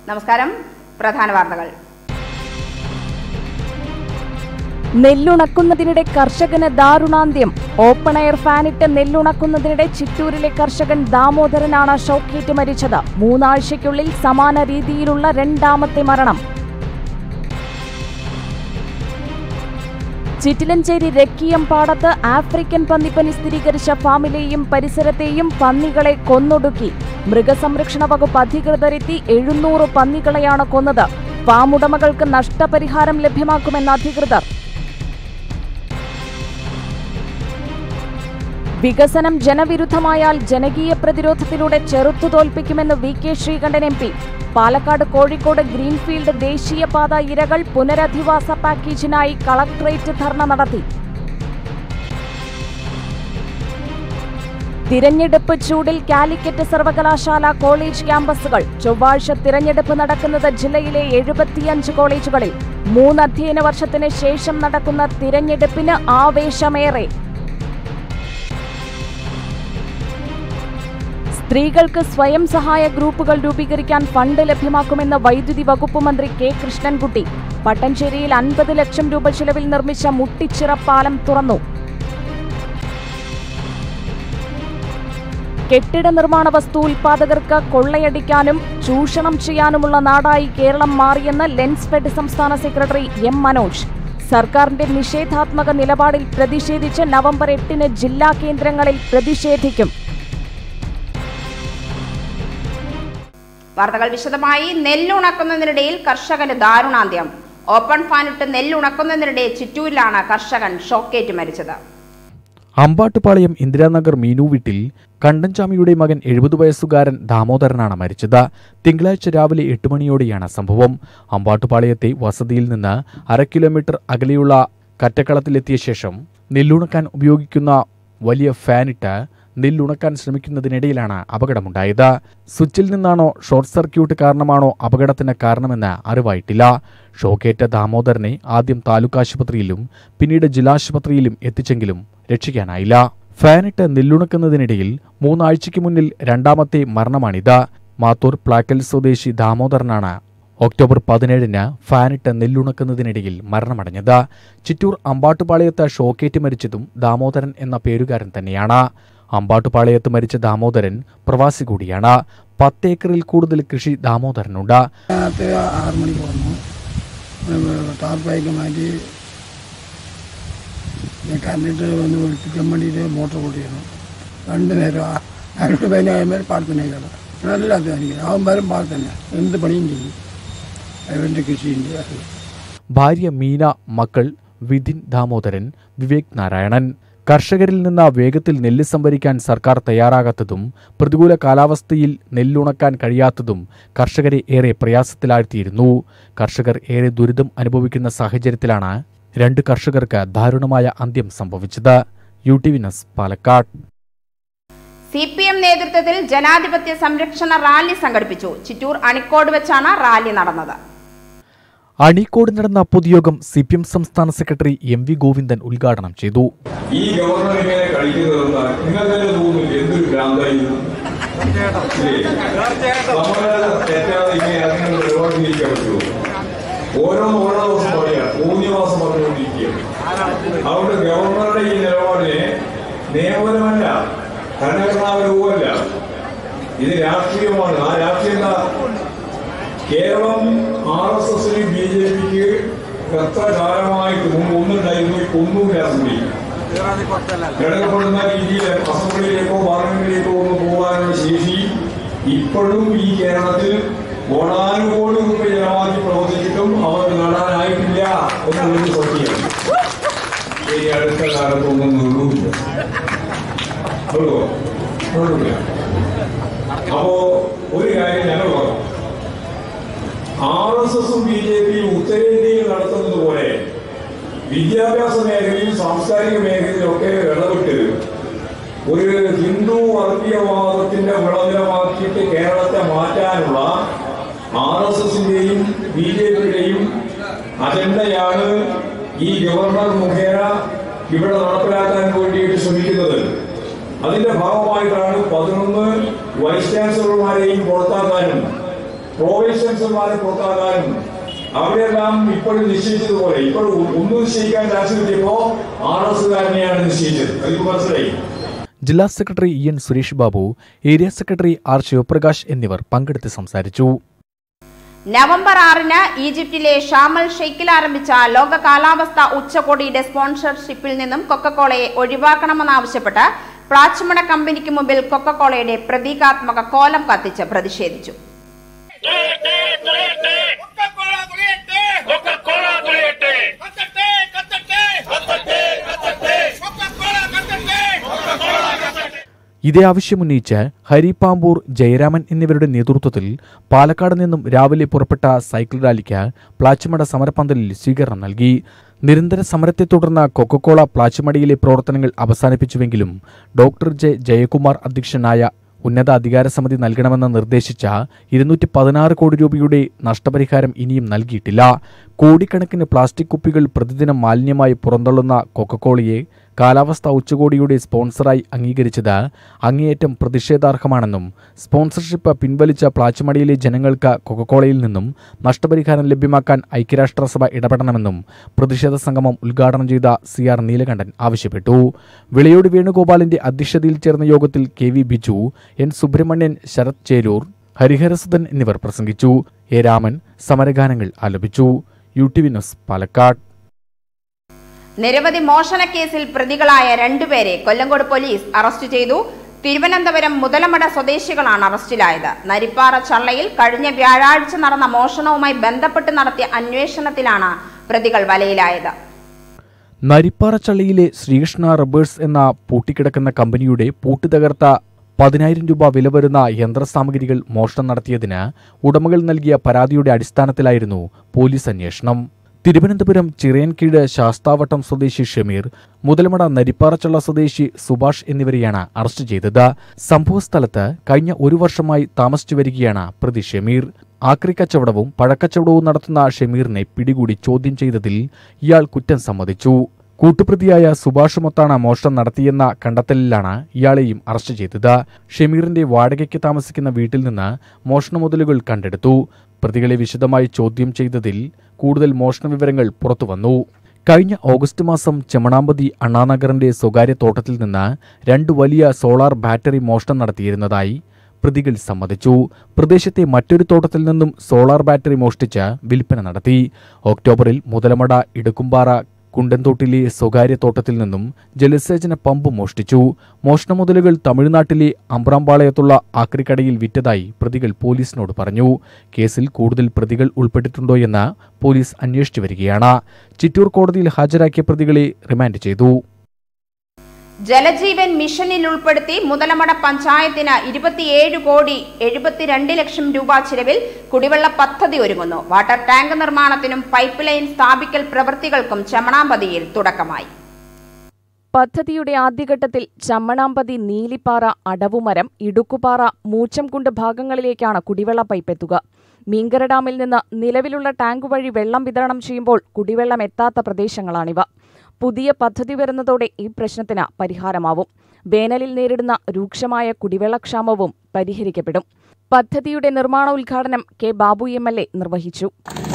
നമസ്കാരം പ്രധാന വാർത്തകൾ നെല്ലുണക്കുന്നതിനിടെ കർഷകന് ദാരുണാന്ത്യം ഓപ്പൺ എയർ ഫാനിട്ട് നെല്ലുണക്കുന്നതിനിടെ ചിറ്റൂരിലെ കർഷകൻ ദാമോദരനാണ് ഷോക്കേറ്റ് മരിച്ചത് മൂന്നാഴ്ചയ്ക്കുള്ളിൽ സമാന രീതിയിലുള്ള രണ്ടാമത്തെ മരണം ചിറ്റിലഞ്ചേരി രക്കിയം പാടത്ത് ആഫ്രിക്കൻ പന്നിപ്പനി സ്ഥിരീകരിച്ച ഫാമിലെയും പരിസരത്തെയും പന്നികളെ കൊന്നൊടുക്കി മൃഗസംരക്ഷണ വകുപ്പ് അധികൃതരെത്തി എഴുന്നൂറ് പന്നികളെയാണ് കൊന്നത് ഫാം ഉടമകൾക്ക് നഷ്ടപരിഹാരം ലഭ്യമാക്കുമെന്ന് അധികൃതർ വികസനം ജനവിരുദ്ധമായാൽ ജനകീയ പ്രതിരോധത്തിലൂടെ ചെറുത്തു തോൽപ്പിക്കുമെന്ന് V K Sreekandan M P Palakkad Kozhikode greenfield ദേശീയപാത ഇരകൾ പുനരധിവാസ പാക്കേജിനായി കളക്ടറേറ്റ് ധർണ നടത്തി തിരഞ്ഞെടുപ്പ് ചൂടിൽ കാലിക്കറ്റ് സർവകലാശാല കോളേജ് ക്യാമ്പസുകൾ ചൊവ്വാഴ്ച തിരഞ്ഞെടുപ്പ് നടക്കുന്നത് ജില്ലയിലെ എഴുപത്തിയഞ്ച് കോളേജുകളിൽ മൂന്ന് അധ്യയന വർഷത്തിന് ശേഷം നടക്കുന്ന തിരഞ്ഞെടുപ്പിന് ആവേശമേറെ സ്ത്രീകൾക്ക് സ്വയം സഹായ ഗ്രൂപ്പുകൾ രൂപീകരിക്കാൻ ഫണ്ട് ലഭ്യമാക്കുമെന്ന് വൈദ്യുതി വകുപ്പ് മന്ത്രി കെ കൃഷ്ണൻകുട്ടി പട്ടഞ്ചേരിയിൽ അൻപത് ലക്ഷം രൂപ ചിലവിൽ നിർമ്മിച്ച മുട്ടിച്ചിറ പാലം തുറന്നു കെട്ടിട നിർമ്മാണ വസ്തു ഉൽപാദകർക്ക് കൊള്ളയടിക്കാനും ചൂഷണം ചെയ്യാനുമുള്ള നാടായി കേരളം മാറിയെന്ന് ലെൻസ്ഫെഡ് സംസ്ഥാന സെക്രട്ടറി എം മനോജ് സർക്കാരിന്റെ നിഷേധാത്മക നിലപാടിൽ പ്രതിഷേധിച്ച് നവംബർ എട്ടിന് ജില്ലാ കേന്ദ്രങ്ങളിൽ പ്രതിഷേധിക്കും വാർത്തകൾ വിശദമായി നെല്ലുണക്കുന്നതിനിടയിൽ കർഷകന് ദാരുണാന്ത്യം ഓപ്പൺ ഫാനിട്ട് നെല്ലുണക്കുന്നതിനിടെ ചിറ്റൂരിലാണ് കർഷകൻ ഷോക്കേറ്റ് മരിച്ചത് അമ്പാട്ടുപാളയം ഇന്ദിരാനഗർ മീനു വീട്ടിൽ കണ്ടൻചാമിയുടെ മകൻ എഴുപത് വയസ്സുകാരൻ ദാമോദരനാണ് മരിച്ചത് തിങ്കളാഴ്ച രാവിലെ എട്ട് മണിയോടെയാണ് സംഭവം അമ്പാട്ടുപാളയത്തെ വസതിയിൽ നിന്ന് അര കിലോമീറ്റർ അകലെയുള്ള കറ്റക്കളത്തിലെത്തിയ ശേഷം നെല്ലുണക്കാൻ ഉപയോഗിക്കുന്ന വലിയ ഫാനിട്ട് നെല്ലുണക്കാൻ ശ്രമിക്കുന്നതിനിടയിലാണ് അപകടമുണ്ടായത് സ്വിച്ചിൽ നിന്നാണോ ഷോർട്ട് സർക്യൂട്ട് കാരണമാണോ അപകടത്തിന് കാരണമെന്ന് അറിവായിട്ടില്ല ഷോക്കേറ്റ ദാമോദരനെ ആദ്യം താലൂക്ക് ആശുപത്രിയിലും പിന്നീട് ജില്ലാശുപത്രിയിലും എത്തിച്ചെങ്കിലും രക്ഷിക്കാനായില്ല ഫാനിട്ട് നെല്ലുണക്കുന്നതിനിടയിൽ മൂന്നാഴ്ചയ്ക്ക് മുന്നിൽ രണ്ടാമത്തെ മരണമാണിത് മാത്തൂർ പ്ലാക്കൽ സ്വദേശി ദാമോദരനാണ് ഒക്ടോബർ പതിനേഴിന് ഫാനിട്ട് നെല്ലുണക്കുന്നതിനിടയിൽ മരണമടഞ്ഞത് ചിറ്റൂർ അമ്പാട്ടുപാളയത്ത് ഷോക്കേറ്റ് മരിച്ചതും ദാമോദരൻ എന്ന പേരുകാരൻ തന്നെയാണ് അമ്പാട്ടുപാളയത്ത് മരിച്ച ദാമോദരൻ പ്രവാസി കൂടിയാണ് പത്തേക്കറിൽ കൂടുതൽ കൃഷി ദാമോദരനുണ്ട് രാത്രി ആറ് മണിക്ക് വന്നു ടാർപ്പായൊക്കെ മാറ്റി ഞാൻ കറണ്ടിട്ട് വന്ന് വിളിപ്പിക്കാൻ വേണ്ടിയിട്ട് മോട്ടർ കൂട്ടിയിരുന്നു രണ്ട് നേരം ആ- രണ്ട് പതിനായിരം പാടത്തിനേക്കാണ് നല്ല അധ്വാനിക്കുന്നത് അവൻ വരും പാടത്തന്നെ എന്ത് പണിയും ചെയ്യും അവൻ്റെ കൃഷിയുണ്ട് അത് ഭാര്യ മീന മക്കൾ വിതിൻ ദാമോദരൻ വിവേക് നാരായണൻ കർഷകരിൽ നിന്ന് വേഗത്തിൽ നെല്ല് സംഭരിക്കാൻ സർക്കാർ തയ്യാറാകാത്തതും പ്രതികൂല കാലാവസ്ഥയിൽ നെല്ലുണക്കാൻ കഴിയാത്തതും കർഷകരെ ഏറെ പ്രയാസത്തിലാഴ്ത്തിയിരുന്നു കർഷകർ ഏറെ ദുരിതം അനുഭവിക്കുന്ന സാഹചര്യത്തിലാണ് രണ്ട് കർഷകർക്ക് ദാരുണമായ അന്ത്യം സംഭവിച്ചത് U T V news Palakkad C P M നേതൃത്വത്തിൽ ജനാധിപത്യ സംരക്ഷണ റാലി സംഘടിപ്പിച്ചു ചിറ്റൂർ അണിക്കോട് വെച്ചാണ് റാലി നടന്നത് അഴീക്കോട് നടന്ന പൊതുയോഗം സി പി എം സംസ്ഥാന സെക്രട്ടറി എം വി ഗോവിന്ദൻ ഉദ്ഘാടനം ചെയ്തു ഈ ഗവർണർ ഇങ്ങനെ കളിക്കുന്നതെന്ന് നിങ്ങൾ തന്നെ തോന്നുന്നു എന്തൊരു ഭ്രാന്തായിരുന്നു ഇല്ലേ? നമ്മള് തെറ്റാതെ ഇങ്ങനെ അതിനെ നിലപാടിലിരിക്കാൻ പറ്റുമോ ഓരോന്ന് ഓരോ ദിവസം പറയാ പൂജ്യമാസം പറഞ്ഞുകൊണ്ടിരിക്കുക അതുകൊണ്ട് ഗവർണറുടെ ഈ നിലപാടിനെ നിയമപരമല്ല ഭരണഘടനാപരവുമല്ല ഇത് രാഷ്ട്രീയമാണ് ആ രാഷ്ട്രീയം എന്താ കേരളം ആർ എസ് എസിന് ബി ജെ പിക്ക് എത്ര കാലമായിട്ട് മുമ്പ് ഒന്നുണ്ടായിരുന്നു ഇപ്പൊ ഒന്നുമില്ല അസംബ്ലി ഘടകപ്പെടുന്ന രീതിയിൽ അസംബ്ലിയിലേക്കോ പാർലമെന്റിലേക്കോ ഒന്ന് പോകാനുള്ള ശേഷി ഇപ്പോഴും ഈ കേരളത്തിൽ കോടാനുകോടി രൂപ ജനമാക്കി പ്രവർത്തിച്ചിട്ടും അവർക്ക് നേടാനായിട്ടില്ല എന്നുള്ളത് സത്യം ഈ അടുത്ത കാലത്തൊന്നും നീളുമില്ല ഉള്ളൂ ഉള്ളില്ല അപ്പോ ഒരു കാര്യം ഞങ്ങൾ പറഞ്ഞു ആർ എസ് എസും ബി ജെ പിയും ഉത്തരേന്ത്യയിൽ നടത്തുന്നത് പോലെ വിദ്യാഭ്യാസ മേഖലയും സാംസ്കാരിക മേഖലയിലും ഒക്കെ ഇടപെട്ട് ഒരു ഹിന്ദു വർഗീയവാദത്തിന്റെ വിളനിലമാക്കിയിട്ട് കേരളത്തെ മാറ്റാനുള്ള ആർ എസ് എസിന്റെയും ബി ജെ പിയുടെയും അജണ്ടയാണ് ഈ ഗവർണർ മുഖേന ഇവിടെ നടപ്പിലാക്കാൻ വേണ്ടിയിട്ട് ശ്രമിക്കുന്നത് അതിന്റെ ഭാഗമായിട്ടാണ് പതിനൊന്ന് വൈസ് ചാൻസലർമാരെയും പുറത്താക്കാനും പ്രൊബേഷൻസുമാരെ പുറത്താക്കാനും അവരെല്ലാം ഇപ്പോഴും നിശ്ചയിച്ചതുപോലെ ഇപ്പോൾ ഒന്നും നിശ്ചയിക്കാൻ ചാൻസ് കിട്ടിയപ്പോ ആർ എസ് കാരനെയാണ് നിശ്ചയിച്ചത് അതിപ്പോ മനസ്സിലായി ജില്ലാ secretary E N Suresh Babu area secretary R Sivaprakash എന്നിവർ പങ്കെടുത്ത് സംസാരിച്ചു നവംബർ ആറിന് ഈജിപ്തിലെ ഷാമൽ ഷെയ്ഖിൽ ആരംഭിച്ച ലോക കാലാവസ്ഥ ഉച്ചകോടിയുടെ സ്പോൺസർഷിപ്പിൽ നിന്നും കൊക്കക്കോളയെ ഒഴിവാക്കണമെന്നാവശ്യപ്പെട്ട് പ്ലാച്ചിമട കമ്പനിക്ക് മുമ്പിൽ കൊക്കക്കോളയുടെ പ്രതീകാത്മക കോലം കത്തിച്ച് പ്രതിഷേധിച്ചു Coca-Cola Duriente. Coca-Cola Duriente. Cátate, cátate. Cátate, cátate. Coca-Cola cátate. Coca-Cola cátate. ഇതേ ആവശ്യമുന്നയിച്ച് ഹരിപ്പാമ്പൂർ ജയരാമൻ എന്നിവരുടെ നേതൃത്വത്തിൽ പാലക്കാട് നിന്നും രാവിലെ പുറപ്പെട്ട സൈക്കിൾ റാലിക്ക് പ്ലാച്ചിമട സമരപന്തലിൽ സ്വീകരണം നൽകി നിരന്തര സമരത്തെ തുടർന്ന് കൊക്കക്കോള പ്ലാച്ചിമടയിലെ പ്രവർത്തനങ്ങൾ അവസാനിപ്പിച്ചുവെങ്കിലും ഡോക്ടർ ജെ ജയകുമാർ അധ്യക്ഷനായ ഉന്നത അധികാര സമിതി നൽകണമെന്ന് നിർദ്ദേശിച്ച ഇരുന്നൂറ്റി പതിനാറ് കോടി രൂപയുടെ നഷ്ടപരിഹാരം ഇനിയും നൽകിയിട്ടില്ല കോടിക്കണക്കിന് പ്ലാസ്റ്റിക് കുപ്പികൾ പ്രതിദിനം മാലിന്യമായി പുറന്തള്ളുന്ന കൊക്കക്കോളയെ കാലാവസ്ഥാ ഉച്ചകോടിയുടെ സ്പോൺസറായി അംഗീകരിച്ചത് അങ്ങേയറ്റം പ്രതിഷേധാർഹമാണെന്നും സ്പോൺസർഷിപ്പ് പിൻവലിച്ച പ്ലാച്ചിമടിയിലെ ജനങ്ങൾക്ക് കൊക്കക്കോളയിൽ നിന്നും നഷ്ടപരിഹാരം ലഭ്യമാക്കാൻ ഐക്യരാഷ്ട്രസഭ ഇടപെടണമെന്നും പ്രതിഷേധ സംഗമം ഉദ്ഘാടനം ചെയ്ത സി ആർ നീലകണ്ഠൻ ആവശ്യപ്പെട്ടു വിളയോട് വേണുഗോപാലിന്റെ അധ്യക്ഷതയിൽ ചേർന്ന യോഗത്തിൽ K V Biju N Subrahmanyan Sarath Cherur Hariharasudhan എന്നിവർ പ്രസംഗിച്ചു എ രാമൻ സമരഗാനങ്ങൾ ആലപിച്ചു U T V news Palakkad നിരവധി മോഷണ കേസിൽ പ്രതികളായ രണ്ടുപേരെ കൊല്ലങ്കോട് പോലീസ് അറസ്റ്റ് ചെയ്തു തിരുവനന്തപുരം മുതലമട സ്വദേശികളാണ് അറസ്റ്റിലായത് നരിപ്പാറ ചള്ളയിൽ കഴിഞ്ഞ വ്യാഴാഴ്ച നടന്ന മോഷണവുമായി ബന്ധപ്പെട്ട് നടത്തിയ അന്വേഷണത്തിലാണ് പ്രതികൾ വലയിലായത് നരിപ്പാറച്ചള്ളിയിലെ ശ്രീകൃഷ്ണ റബ്ബേഴ്സ് എന്ന പൂട്ടിക്കിടക്കുന്ന കമ്പനിയുടെ പൂട്ട് തകർത്ത പതിനായിരം രൂപ വില വരുന്ന യന്ത്രസാമഗ്രികൾ മോഷണം നടത്തിയതിന് ഉടമകൾ നൽകിയ പരാതിയുടെ അടിസ്ഥാനത്തിലായിരുന്നു പോലീസ് അന്വേഷണം തിരുവനന്തപുരം ചിറയൻകീഴ് ശാസ്താവട്ടം സ്വദേശി ഷമീർ മുതലമട നരിപ്പാറച്ചള്ള സ്വദേശി സുഭാഷ് എന്നിവരെയാണ് അറസ്റ്റ് ചെയ്തത് സംഭവസ്ഥലത്ത് കഴിഞ്ഞ ഒരു വർഷമായി താമസിച്ചു വരികയാണ് പ്രതി ഷമീർ ആക്രിക്കച്ചവടവും പഴക്കച്ചവടവും നടത്തുന്ന ഷമീറിനെ പിടികൂടി ചോദ്യം ചെയ്തതിൽ ഇയാൾ കുറ്റം സമ്മതിച്ചു കൂട്ടുപ്രതിയായ സുഭാഷുമൊത്താണ് മോഷണം നടത്തിയെന്ന കണ്ടെത്തലിലാണ് ഇയാളെയും അറസ്റ്റ് ചെയ്തത് ഷമീറിന്റെ വാടകയ്ക്ക് താമസിക്കുന്ന വീട്ടിൽ നിന്ന് മോഷണ മുതലുകൾ കണ്ടെടുത്തു പ്രതികളെ വിശദമായി ചോദ്യം ചെയ്തതിൽ കൂടുതൽ മോഷണ വിവരങ്ങൾ പുറത്തുവന്നു കഴിഞ്ഞ ഓഗസ്റ്റ് മാസം ചെമണാമ്പതി അണ്ണാനഗറിന്റെ സ്വകാര്യ തോട്ടത്തിൽ നിന്ന് രണ്ട് വലിയ സോളാർ ബാറ്ററി മോഷണം നടത്തിയിരുന്നതായി പ്രതികൾ സമ്മതിച്ചു പ്രദേശത്തെ മറ്റൊരു തോട്ടത്തിൽ നിന്നും സോളാർ ബാറ്ററി മോഷ്ടിച്ച് വിൽപ്പന നടത്തി ഒക്ടോബറിൽ മുതലമട ഇടുക്കുംപാറ കുണ്ടൻതോട്ടിലെ സ്വകാര്യ തോട്ടത്തിൽ നിന്നും ജലസേചന പമ്പ് മോഷ്ടിച്ചു മോഷണ മുതലുകൾ തമിഴ്നാട്ടിലെ അമ്പ്രാമ്പാളയത്തുള്ള ആക്രിക്കടയിൽ വിറ്റതായി പ്രതികൾ പോലീസിനോട് പറഞ്ഞു കേസിൽ കൂടുതൽ പ്രതികൾ ഉൾപ്പെട്ടിട്ടുണ്ടോയെന്ന് പോലീസ് അന്വേഷിച്ചു വരികയാണ് ചിറ്റൂർ കോടതിയിൽ ഹാജരാക്കിയ പ്രതികളെ റിമാൻഡ് ചെയ്തു ജലജീവൻ മിഷനിൽ ഉൾപ്പെടുത്തി മുതലമട പഞ്ചായത്തിന് ഇരുപത്തിയേഴ് കോടി എഴുപത്തിരണ്ട് ലക്ഷം രൂപ ചിലവിൽ കുടിവെള്ള പദ്ധതി ഒരുങ്ങുന്നു വാട്ടർ ടാങ്ക് നിർമ്മാണത്തിനും പൈപ്പ് ലൈൻ സ്ഥാപിക്കൽ പ്രവൃത്തികൾക്കും ചെമണാമ്പതിയിൽ തുടക്കമായി പദ്ധതിയുടെ ആദ്യഘട്ടത്തിൽ ചമ്മണാമ്പതി നീലിപ്പാറ അടവുമരം ഇടുക്കുപാറ മൂച്ചംകുണ്ട് ഭാഗങ്ങളിലേക്കാണ് കുടിവെള്ള പൈപ്പ് എത്തുക മീങ്കര ഡാമിൽ നിന്ന് നിലവിലുള്ള ടാങ്ക് വഴി വെള്ളം വിതരണം ചെയ്യുമ്പോൾ കുടിവെള്ളം എത്താത്ത പ്രദേശങ്ങളാണിവ പുതിയ പദ്ധതി വരുന്നതോടെ ഈ പ്രശ്നത്തിന് പരിഹാരമാവും വേനലിൽ നേരിടുന്ന രൂക്ഷമായ കുടിവെള്ളക്ഷാമവും പരിഹരിക്കപ്പെടും പദ്ധതിയുടെ നിർമ്മാണ ഉദ്ഘാടനം K Babu M L A നിർവഹിച്ചു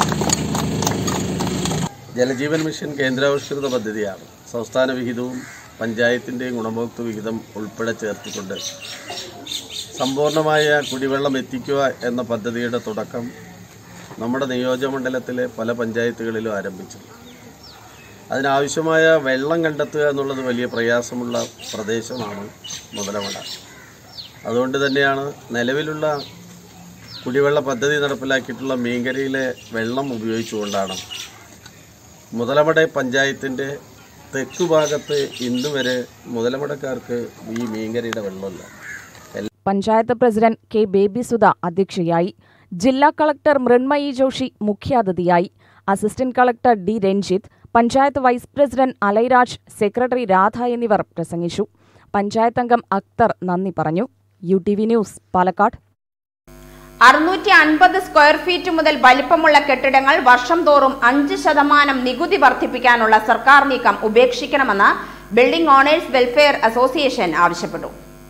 ജലജീവൻ മിഷൻ കേന്ദ്രാവിഷ്കൃത പദ്ധതിയാണ് സംസ്ഥാന വിഹിതവും പഞ്ചായത്തിൻ്റെയും ഗുണഭോക്തൃ വിഹിതം ഉൾപ്പെടെ ചേർത്തുകൊണ്ട് സമ്പൂർണ്ണമായ കുടിവെള്ളം എത്തിക്കുക എന്ന പദ്ധതിയുടെ തുടക്കം നമ്മുടെ നിയോജകമണ്ഡലത്തിലെ പല പഞ്ചായത്തുകളിലും ആരംഭിച്ചു അതിനാവശ്യമായ വെള്ളം കണ്ടെത്തുക എന്നുള്ളത് വലിയ പ്രയാസമുള്ള പ്രദേശമാണ് മുതലമട അതുകൊണ്ട് തന്നെയാണ് നിലവിലുള്ള കുടിവെള്ള പദ്ധതി നടപ്പിലാക്കിയിട്ടുള്ള മീൻകരയിലെ വെള്ളം ഉപയോഗിച്ചുകൊണ്ടാണ് മുതലമട പഞ്ചായത്തിൻ്റെ തെക്കു ഭാഗത്ത് ഇന്ന് വരെ മുതലമടക്കാർക്ക് ഈ മീൻകരയുടെ വെള്ളമില്ല പഞ്ചായത്ത് പ്രസിഡന്റ് കെ ബേബി സുധ അധ്യക്ഷയായി ജില്ലാ കളക്ടർ മൃണ്മയി ജോഷി മുഖ്യാതിഥിയായി assistant collector D Ranjith panchayat vice president Alairaj secretary Radha എന്നിവർ പ്രസംഗിച്ചു പഞ്ചായത്ത് അംഗം അക്തർ നന്ദി പറഞ്ഞു U T V news Palakkad അറുന്നൂറ്റി അൻപത് സ്ക്വയർ ഫീറ്റ് മുതൽ വലിപ്പമുള്ള കെട്ടിടങ്ങൾ വർഷം തോറും അഞ്ച് ശതമാനം നികുതി വർദ്ധിപ്പിക്കാനുള്ള സർക്കാർ നീക്കം ഉപേക്ഷിക്കണമെന്ന് ബിൽഡിംഗ് ഓണേഴ്സ് വെൽഫെയർ അസോസിയേഷൻ ആവശ്യപ്പെട്ടു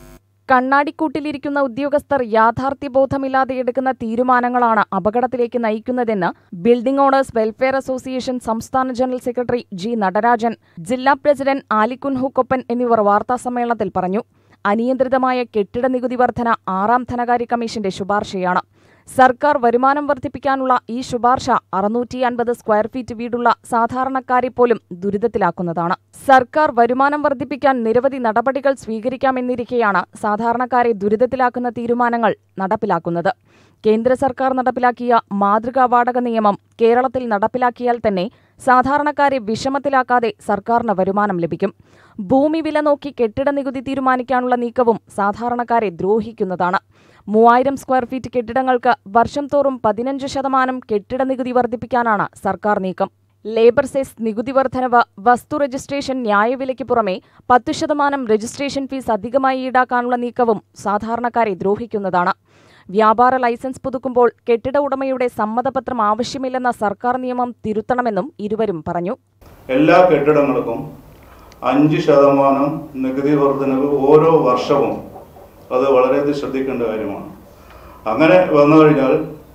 കണ്ണാടിക്കൂട്ടിലിരിക്കുന്ന ഉദ്യോഗസ്ഥർ യാഥാർത്ഥ്യബോധമില്ലാതെ എടുക്കുന്ന തീരുമാനങ്ങളാണ് അപകടത്തിലേക്ക് നയിക്കുന്നതെന്ന് ബിൽഡിംഗ് ഓണേഴ്സ് വെൽഫെയർ അസോസിയേഷൻ സംസ്ഥാന ജനറൽ സെക്രട്ടറി ജി നടരാജൻ ജില്ലാ പ്രസിഡന്റ് ആലിക്കുൻ ഹുക്കൊപ്പൻ എന്നിവർ വാർത്താസമ്മേളനത്തിൽ പറഞ്ഞു അനിയന്ത്രിതമായ കെട്ടിട നികുതി വർധന ആറാം ധനകാര്യ കമ്മീഷന്റെ ശുപാർശയാണ് സർക്കാർ വരുമാനം വർദ്ധിപ്പിക്കാനുള്ള ഈ ശുപാർശ അറുന്നൂറ്റി അൻപത് സ്ക്വയർ ഫീറ്റ് വീടുള്ള സാധാരണക്കാരെ പോലും ദുരിതത്തിലാക്കുന്നതാണ് സർക്കാർ വരുമാനം വർദ്ധിപ്പിക്കാൻ നിരവധി നടപടികൾ സ്വീകരിക്കാമെന്നിരിക്കെയാണ് സാധാരണക്കാരെ ദുരിതത്തിലാക്കുന്ന തീരുമാനങ്ങൾ നടപ്പിലാക്കുന്നത് കേന്ദ്ര സർക്കാർ നടപ്പിലാക്കിയ മാതൃകാ വാടക നിയമം കേരളത്തിൽ നടപ്പിലാക്കിയാൽ തന്നെ സാധാരണക്കാരെ വിഷമത്തിലാക്കാതെ സർക്കാരിന് വരുമാനം ലഭിക്കും ഭൂമി വില നോക്കി കെട്ടിട നികുതി തീരുമാനിക്കാനുള്ള നീക്കവും സാധാരണക്കാരെ ദ്രോഹിക്കുന്നതാണ് മൂവായിരം സ്ക്വയർ ഫീറ്റ് കെട്ടിടങ്ങൾക്ക് വർഷം തോറും പതിനഞ്ച് ശതമാനം കെട്ടിട നികുതി വർദ്ധിപ്പിക്കാനാണ് സർക്കാർ നീക്കം ലേബർ സെസ് നികുതി വർധനവ് വസ്തു രജിസ്ട്രേഷൻ ന്യായവിലയ്ക്ക് പുറമെ പത്തു ശതമാനം രജിസ്ട്രേഷൻ ഫീസ് അധികമായി ഈടാക്കാനുള്ള നീക്കവും സാധാരണക്കാരെ ദ്രോഹിക്കുന്നതാണ് വ്യാപാര ലൈസൻസ് പുതുക്കുമ്പോൾ കെട്ടിട ഉടമയുടെ സമ്മതപത്രം ആവശ്യമില്ലെന്ന സർക്കാർ നിയമം തിരുത്തണമെന്നും ഇരുവരും പറഞ്ഞു എല്ലാ കെട്ടിടങ്ങൾക്കും അഞ്ച് ശതമാനം നികുതി വർധനവ് ഓരോ വർഷവും അത് വളരെയധികം ശ്രദ്ധിക്കേണ്ട കാര്യമാണ് അങ്ങനെ വന്നു കഴിഞ്ഞാൽ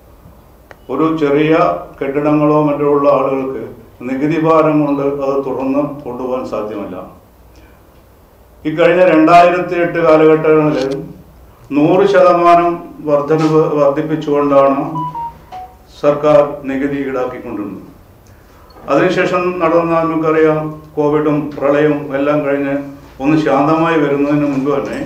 ഒരു ചെറിയ കെട്ടിടങ്ങളോ മറ്റോ ഉള്ള ആളുകൾക്ക് നികുതി ഭാരം കൊണ്ട് അത് തുറന്ന് കൊണ്ടുപോകാൻ സാധ്യമല്ല ഇക്കഴിഞ്ഞ രണ്ടായിരത്തി എട്ട് കാലഘട്ടങ്ങളിൽ നൂറ് ശതമാനം വർധനവ് വർദ്ധിപ്പിച്ചുകൊണ്ടാണ് സർക്കാർ നികുതി ഈടാക്കിക്കൊണ്ടിരുന്നത് അതിനുശേഷം നടന്ന നമുക്കറിയാം കോവിഡും പ്രളയവും എല്ലാം കഴിഞ്ഞ് ഒന്ന് ശാന്തമായി വരുന്നതിന് മുമ്പ് തന്നെ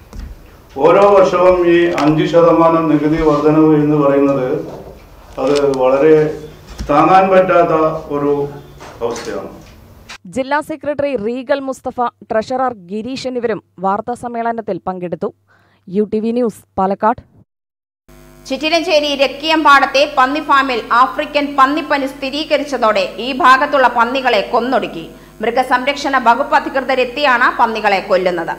ഓരോ വർഷവും ഈ അഞ്ച് ശതമാനം നികുതി വർധനവ് എന്ന് പറയുന്നത് അത് വളരെ താങ്ങാൻ പറ്റാത്ത ഒരു അവസ്ഥയാണ് ജില്ലാ സെക്രട്ടറി റീഗൽ മുസ്തഫ ട്രഷറർ ഗിരീഷ് എന്നിവരും വാർത്താസമ്മേളനത്തിൽ പങ്കെടുത്തു U T V news Palakkad Chittilanchery രക്കിയമ്പാടത്തെ പന്നി ഫാമിൽ ആഫ്രിക്കൻ പന്നിപ്പനി സ്ഥിരീകരിച്ചതോടെ ഈ ഭാഗത്തുള്ള പന്നികളെ കൊന്നൊടുക്കി മൃഗസംരക്ഷണ വകുപ്പ് അധികൃതരെത്തിയാണ് പന്നികളെ കൊല്ലുന്നത്